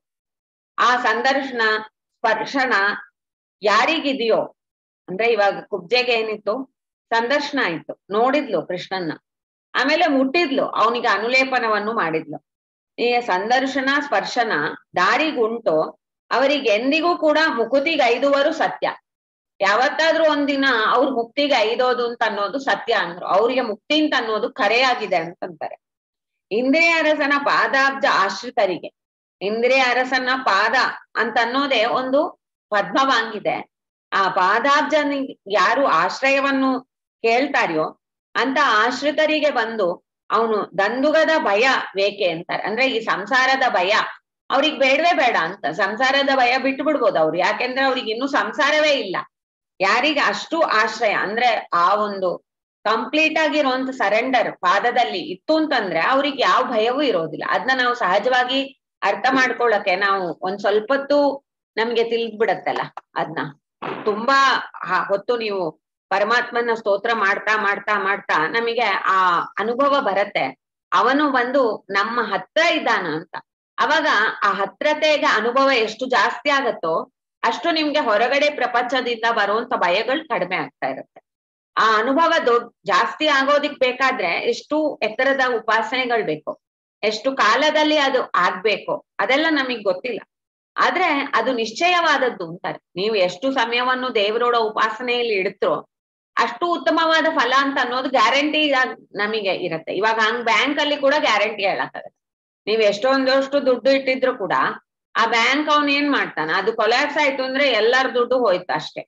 ಆ ಸಂದರ್ಶನ ಸ್ಪರ್ಶನ ಯಾರಿಗಿದೆಯೋ ಅಂದ್ರೆ ಇವಾಗ ಕುಬ್ಜೆಗೆ ಏನಿತ್ತು ಸಂದರ್ಶನ ಆಯ್ತು ನೋಡಿದ್ಲು ಕೃಷ್ಣನ್ನ ಆಮೇಲೆ ಮುಟ್ಟಿದ್ಲು ಅವನಿಗೆ ಅನುಲೇಪನವನ್ನು ಮಾಡಿದ್ಲು ಈ ಸಂದರ್ಶನ ಸ್ಪರ್ಶನ ದಾರಿಗುಂಟು ಅವರಿಗೆ ಎಂದಿಗೂ ಕೂಡ ಮುಕುತಿಗೆ ಐದುವರು ಸತ್ಯ ಯಾವತ್ತಾದ್ರೂ ಒಂದಿನ ಅವ್ರ ಮುಕ್ತಿಗೆ ಐದೋದು ಅಂತ ಅನ್ನೋದು ಸತ್ಯ ಅಂದ್ರು ಅವ್ರಿಗೆ ಮುಕ್ತಿ ಅಂತ ಅನ್ನೋದು ಕರೆಯಾಗಿದೆ ಅಂತಂತಾರೆ ಇಂದ್ರಿಯ ಅರಸನ ಪಾದಾಬ್ಜ ಆಶ್ರಿತರಿಗೆ ಇಂದ್ರಿಯ ಅರಸನ ಪಾದ ಅಂತ ಅನ್ನೋದೇ ಒಂದು ಪದ್ಮವಾಗಿದೆ ಆ ಪಾದಾಬ್ಜನ ಯಾರು ಆಶ್ರಯವನ್ನು ಕೇಳ್ತಾರ್ಯೋ ಅಂತ ಆಶ್ರಿತರಿಗೆ ಬಂದು ಅವನು ದಂದುಗದ ಭಯ ಬೇಕೆ ಅಂತಾರೆ ಅಂದ್ರೆ ಈ ಸಂಸಾರದ ಭಯ ಅವ್ರಿಗೆ ಬೇಡವೇ ಬೇಡ ಅಂತ ಸಂಸಾರದ ಭಯ ಬಿಟ್ಟು ಬಿಡ್ಬೋದು ಅವ್ರು ಯಾಕೆಂದ್ರೆ ಅವ್ರಿಗೆ ಇನ್ನೂ ಸಂಸಾರವೇ ಇಲ್ಲ ಯಾರಿಗೆ ಅಷ್ಟು ಆಶ್ರಯ ಅಂದ್ರೆ ಆ ಒಂದು ಕಂಪ್ಲೀಟ್ ಆಗಿರುವಂತ ಸರೆಂಡರ್ ಪಾದದಲ್ಲಿ ಇತ್ತು ಅಂತಂದ್ರೆ ಅವ್ರಿಗೆ ಯಾವ ಭಯವೂ ಇರೋದಿಲ್ಲ ಅದನ್ನ ನಾವು ಸಹಜವಾಗಿ ಅರ್ಥ ಮಾಡ್ಕೊಳಕ್ಕೆ ನಾವು ಒಂದ್ ಸ್ವಲ್ಪತ್ತು ನಮ್ಗೆ ತಿಳಿದ್ ಬಿಡತ್ತಲ್ಲ ಅದನ್ನ ತುಂಬಾ ಹೊತ್ತು ನೀವು ಪರಮಾತ್ಮನ ಸ್ತೋತ್ರ ಮಾಡ್ತಾ ಮಾಡ್ತಾ ಮಾಡ್ತಾ ನಮಗೆ ಆ ಅನುಭವ ಬರತ್ತೆ ಅವನು ಬಂದು ನಮ್ಮ ಹತ್ರ ಇದ್ದಾನ ಅಂತ ಅವಾಗ ಆ ಹತ್ರತೆಗೆ ಅನುಭವ ಎಷ್ಟು ಜಾಸ್ತಿ ಆಗತ್ತೋ ಅಷ್ಟು ನಿಮ್ಗೆ ಹೊರಗಡೆ ಪ್ರಪಂಚದಿಂದ ಬರುವಂತ ಭಯಗಳು ಕಡಿಮೆ ಆಗ್ತಾ ಇರುತ್ತೆ ಆ ಅನುಭವ ದೊಡ್ಡ ಜಾಸ್ತಿ ಆಗೋದಿಕ್ ಬೇಕಾದ್ರೆ ಎಷ್ಟು ಎತ್ತರದ ಉಪಾಸನೆಗಳು ಬೇಕು ಎಷ್ಟು ಕಾಲದಲ್ಲಿ ಅದು ಆಗ್ಬೇಕು ಅದೆಲ್ಲ ನಮಗ್ ಗೊತ್ತಿಲ್ಲ ಆದ್ರೆ ಅದು ನಿಶ್ಚಯವಾದದ್ದು ಅಂತಾರೆ ನೀವು ಎಷ್ಟು ಸಮಯವನ್ನು ದೇವರೋಡ ಉಪಾಸನೆಯಲ್ಲಿ ಇಡ್ತರೋ ಅಷ್ಟು ಉತ್ತಮವಾದ ಫಲ ಅಂತ ಅನ್ನೋದು ಗ್ಯಾರಂಟಿ ನಮಗೆ ಇರತ್ತೆ ಇವಾಗ ಹಂಗ್ ಬ್ಯಾಂಕ್ ಅಲ್ಲಿ ಕೂಡ ಗ್ಯಾರಂಟಿ ಹೇಳಕ್ಕಾಗತ್ತೆ ನೀವ್ ಎಷ್ಟೊಂದಷ್ಟು ದುಡ್ಡು ಇಟ್ಟಿದ್ರು ಕೂಡ ಆ ಬ್ಯಾಂಕ್ ಅವನ್ ಏನ್ ಮಾಡ್ತಾನ ಅದು ಕೊಲ್ಯಾಪ್ಸ್ ಆಯ್ತು ಅಂದ್ರೆ ಎಲ್ಲರ ದುಡ್ಡು ಹೋಯ್ತು ಅಷ್ಟೇ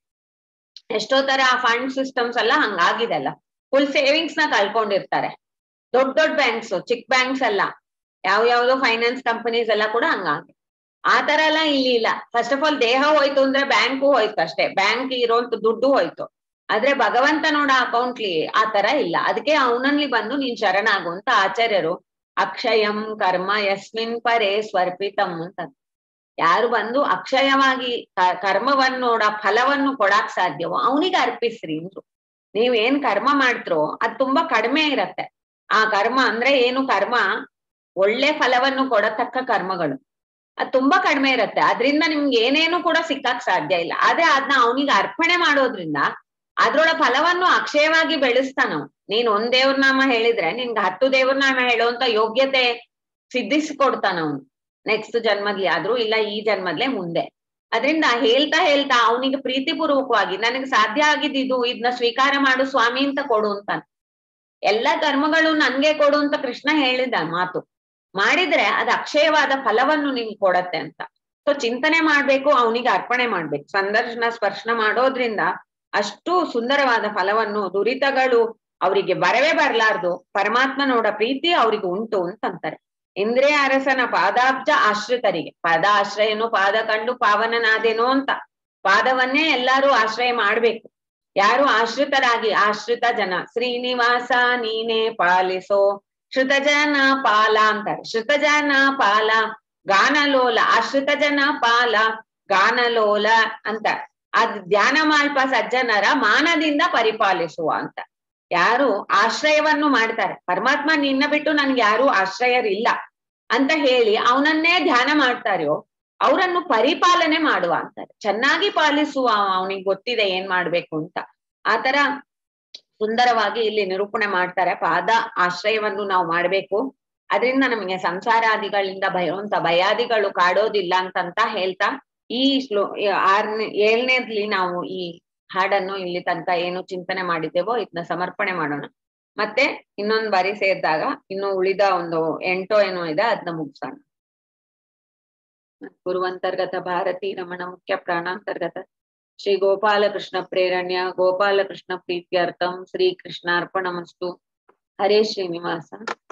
ಎಷ್ಟೋ ತರ ಆ ಫಂಡ್ ಸಿಸ್ಟಮ್ಸ್ ಎಲ್ಲ ಹಂಗಾಗಿದೆ ಅಲ್ಲ ಫುಲ್ ಸೇವಿಂಗ್ಸ್ ನ ಕಳ್ಕೊಂಡಿರ್ತಾರೆ ದೊಡ್ಡ ದೊಡ್ಡ ಬ್ಯಾಂಕ್ಸ್ ಚಿಕ್ಕ ಬ್ಯಾಂಕ್ಸ್ ಎಲ್ಲ ಯಾವ ಯಾವ್ದೋ ಫೈನಾನ್ಸ್ ಕಂಪನೀಸ್ ಎಲ್ಲ ಕೂಡ ಹಂಗಾಗಿ ಆ ತರ ಎಲ್ಲ ಇಲ್ಲಿ ಇಲ್ಲ ಫಸ್ಟ್ ಆಫ್ ಆಲ್ ದೇಹ ಹೋಯ್ತು ಅಂದ್ರೆ ಬ್ಯಾಂಕು ಹೋಯ್ತು ಅಷ್ಟೇ ಬ್ಯಾಂಕ್ ಇರೋಂತ ದುಡ್ಡು ಹೋಯ್ತು ಆದ್ರೆ ಭಗವಂತ ನೋಡ ಅಕೌಂಟ್ಲಿ ಆ ತರ ಇಲ್ಲ ಅದಕ್ಕೆ ಅವನಲ್ಲಿ ಬಂದು ನೀನ್ ಶರಣಾಗು ಅಂತ ಆಚಾರ್ಯರು ಅಕ್ಷಯಂ ಕರ್ಮ ಯಸ್ಮಿನ್ ಪರೇ ಸ್ವರ್ಪಿತಂ ಅಂತ ಯಾರು ಬಂದು ಅಕ್ಷಯವಾಗಿ ಕ- ಕರ್ಮವನ್ನು ನೋಡ ಫಲವನ್ನು ಕೊಡಾಕ್ ಸಾಧ್ಯವೋ ಅವನಿಗೆ ಅರ್ಪಿಸ್ರಿ ಅಂದ್ರು ನೀವ್ ಏನ್ ಕರ್ಮ ಮಾಡ್ತಿರೋ ಅದ್ ತುಂಬಾ ಕಡಿಮೆ ಇರತ್ತೆ ಆ ಕರ್ಮ ಅಂದ್ರೆ ಏನು ಕರ್ಮ ಒಳ್ಳೆ ಫಲವನ್ನು ಕೊಡತಕ್ಕ ಕರ್ಮಗಳು ಅದ್ ತುಂಬಾ ಕಡಿಮೆ ಇರತ್ತೆ ಅದ್ರಿಂದ ನಿಮ್ಗೆ ಏನೇನು ಕೂಡ ಸಿಕ್ಕಾಕ್ ಸಾಧ್ಯ ಇಲ್ಲ ಆದ್ರೆ ಅದನ್ನ ಅವನಿಗೆ ಅರ್ಪಣೆ ಮಾಡೋದ್ರಿಂದ ಅದ್ರೊಳ ಫಲವನ್ನು ಅಕ್ಷಯವಾಗಿ ಬೆಳೆಸ್ತಾನ ಅವ್ನು. ನೀನ್ ಒಂದ್ ದೇವ್ರ ನಾಮ ಹೇಳಿದ್ರೆ ನಿನ್ಗೆ ಹತ್ತು ದೇವ್ರ ನಾಮ ಹೇಳುವಂತ ಯೋಗ್ಯತೆ ಸಿದ್ಧಿಸಿಕೊಡ್ತಾನ ಅವನು ನೆಕ್ಸ್ಟ್ ಜನ್ಮದ್ಲಿ ಆದ್ರೂ ಇಲ್ಲ ಈ ಜನ್ಮದ್ಲೆ ಮುಂದೆ ಅದ್ರಿಂದ ಹೇಳ್ತಾ ಹೇಳ್ತಾ ಅವನಿಗೆ ಪ್ರೀತಿಪೂರ್ವಕವಾಗಿ ನನಗೆ ಸಾಧ್ಯ ಆಗಿದ್ದು ಇದನ್ನ ಸ್ವೀಕಾರ ಮಾಡು ಸ್ವಾಮಿ ಅಂತ ಕೊಡು ಅಂತಾನ ಎಲ್ಲಾ ಕರ್ಮಗಳು ನನ್ಗೆ ಕೊಡು ಅಂತ ಕೃಷ್ಣ ಹೇಳಿದ ಮಾತು ಮಾಡಿದ್ರೆ ಅದು ಅಕ್ಷಯವಾದ ಫಲವನ್ನು ನಿಮ್ಗೆ ಕೊಡತ್ತೆ ಅಂತ ಸೊ ಚಿಂತನೆ ಮಾಡ್ಬೇಕು ಅವನಿಗೆ ಅರ್ಪಣೆ ಮಾಡ್ಬೇಕು ಸಂದರ್ಶನ ಸ್ಪರ್ಶನ ಮಾಡೋದ್ರಿಂದ ಅಷ್ಟು ಸುಂದರವಾದ ಫಲವನ್ನು ದುರಿತಗಳು ಅವರಿಗೆ ಬರವೇ ಬರ್ಲಾರ್ದು ಪರಮಾತ್ಮನೋಡ ಪ್ರೀತಿ ಅವ್ರಿಗೆ ಉಂಟು ಅಂತಂತಾರೆ ಇಂದ್ರಿಯ ಅರಸನ ಪಾದಾಬ್ಜ ಆಶ್ರಿತರಿಗೆ ಪಾದ ಆಶ್ರಯನು ಪಾದ ಕಂಡು ಪಾವನನಾದೇನೋ ಅಂತ ಪಾದವನ್ನೇ ಎಲ್ಲಾರು ಆಶ್ರಯ ಮಾಡ್ಬೇಕು ಯಾರು ಆಶ್ರಿತರಾಗಿ ಆಶ್ರಿತ ಜನ ಶ್ರೀನಿವಾಸ ನೀನೇ ಪಾಲಿಸೋ ಶ್ರುತ ಜನ ಪಾಲ ಅಂತಾರೆ ಶ್ರುತ ಜನ ಪಾಲ ಗಾನಲೋಲ ಆಶ್ರಿತ ಜನ ಪಾಲ ಗಾನಲೋಲ ಅಂತ ಅದ್ ಧ್ಯಾನ ಮಾಲ್ಪ ಸಜ್ಜನರ ಮಾನದಿಂದ ಪರಿಪಾಲಿಸುವ ಅಂತ ಯಾರು ಆಶ್ರಯವನ್ನು ಮಾಡ್ತಾರೆ ಪರಮಾತ್ಮ ನಿನ್ನ ಬಿಟ್ಟು ನನ್ಗೆ ಯಾರು ಆಶ್ರಯರಿಲ್ಲ ಅಂತ ಹೇಳಿ ಅವನನ್ನೇ ಧ್ಯಾನ ಮಾಡ್ತಾರೆಯೋ ಅವರನ್ನು ಪರಿಪಾಲನೆ ಮಾಡುವ ಅಂತಾರೆ ಚೆನ್ನಾಗಿ ಪಾಲಿಸುವ ಅವನಿಗೆ ಗೊತ್ತಿದೆ ಏನ್ ಮಾಡ್ಬೇಕು ಅಂತ ಆತರ ಸುಂದರವಾಗಿ ಇಲ್ಲಿ ನಿರೂಪಣೆ ಮಾಡ್ತಾರೆ ಪಾದ ಆಶ್ರಯವನ್ನು ನಾವು ಮಾಡ್ಬೇಕು ಅದರಿಂದ ನಮಗೆ ಸಂಸಾರಾದಿಗಳಿಂದ ಭಯವಂತ ಭಯಾದಿಗಳು ಕಾಡೋದಿಲ್ಲ ಅಂತಂತ ಹೇಳ್ತಾ ಈ ಶ್ಲೋ ಆರನೇ ಏಳನೇದ್ಲಿ ನಾವು ಈ ಹಾಡನ್ನು ಇಲ್ಲಿ ತನಕ ಏನು ಚಿಂತನೆ ಮಾಡಿದ್ದೇವೋ ಇದನ್ನ ಸಮರ್ಪಣೆ ಮಾಡೋಣ ಮತ್ತೆ ಇನ್ನೊಂದ್ ಬಾರಿ ಸೇರಿದಾಗ ಇನ್ನು ಉಳಿದ ಒಂದು ಎಂಟೋ ಏನೋ ಇದೆ ಅದನ್ನ ಮುಗಿಸೋಣ ಗುರುವಂತರ್ಗತ ಭಾರತಿ ರಮಣ ಮುಖ್ಯ ಪ್ರಾಣಾಂತರ್ಗತ ಶ್ರೀ ಗೋಪಾಲಕೃಷ್ಣ ಪ್ರೇರಣ್ಯ ಗೋಪಾಲಕೃಷ್ಣ ಪ್ರೀತ್ಯರ್ಥಂ ಶ್ರೀ ಕೃಷ್ಣಾರ್ಪಣಮಸ್ತು ಹರೇ ಶ್ರೀನಿವಾಸ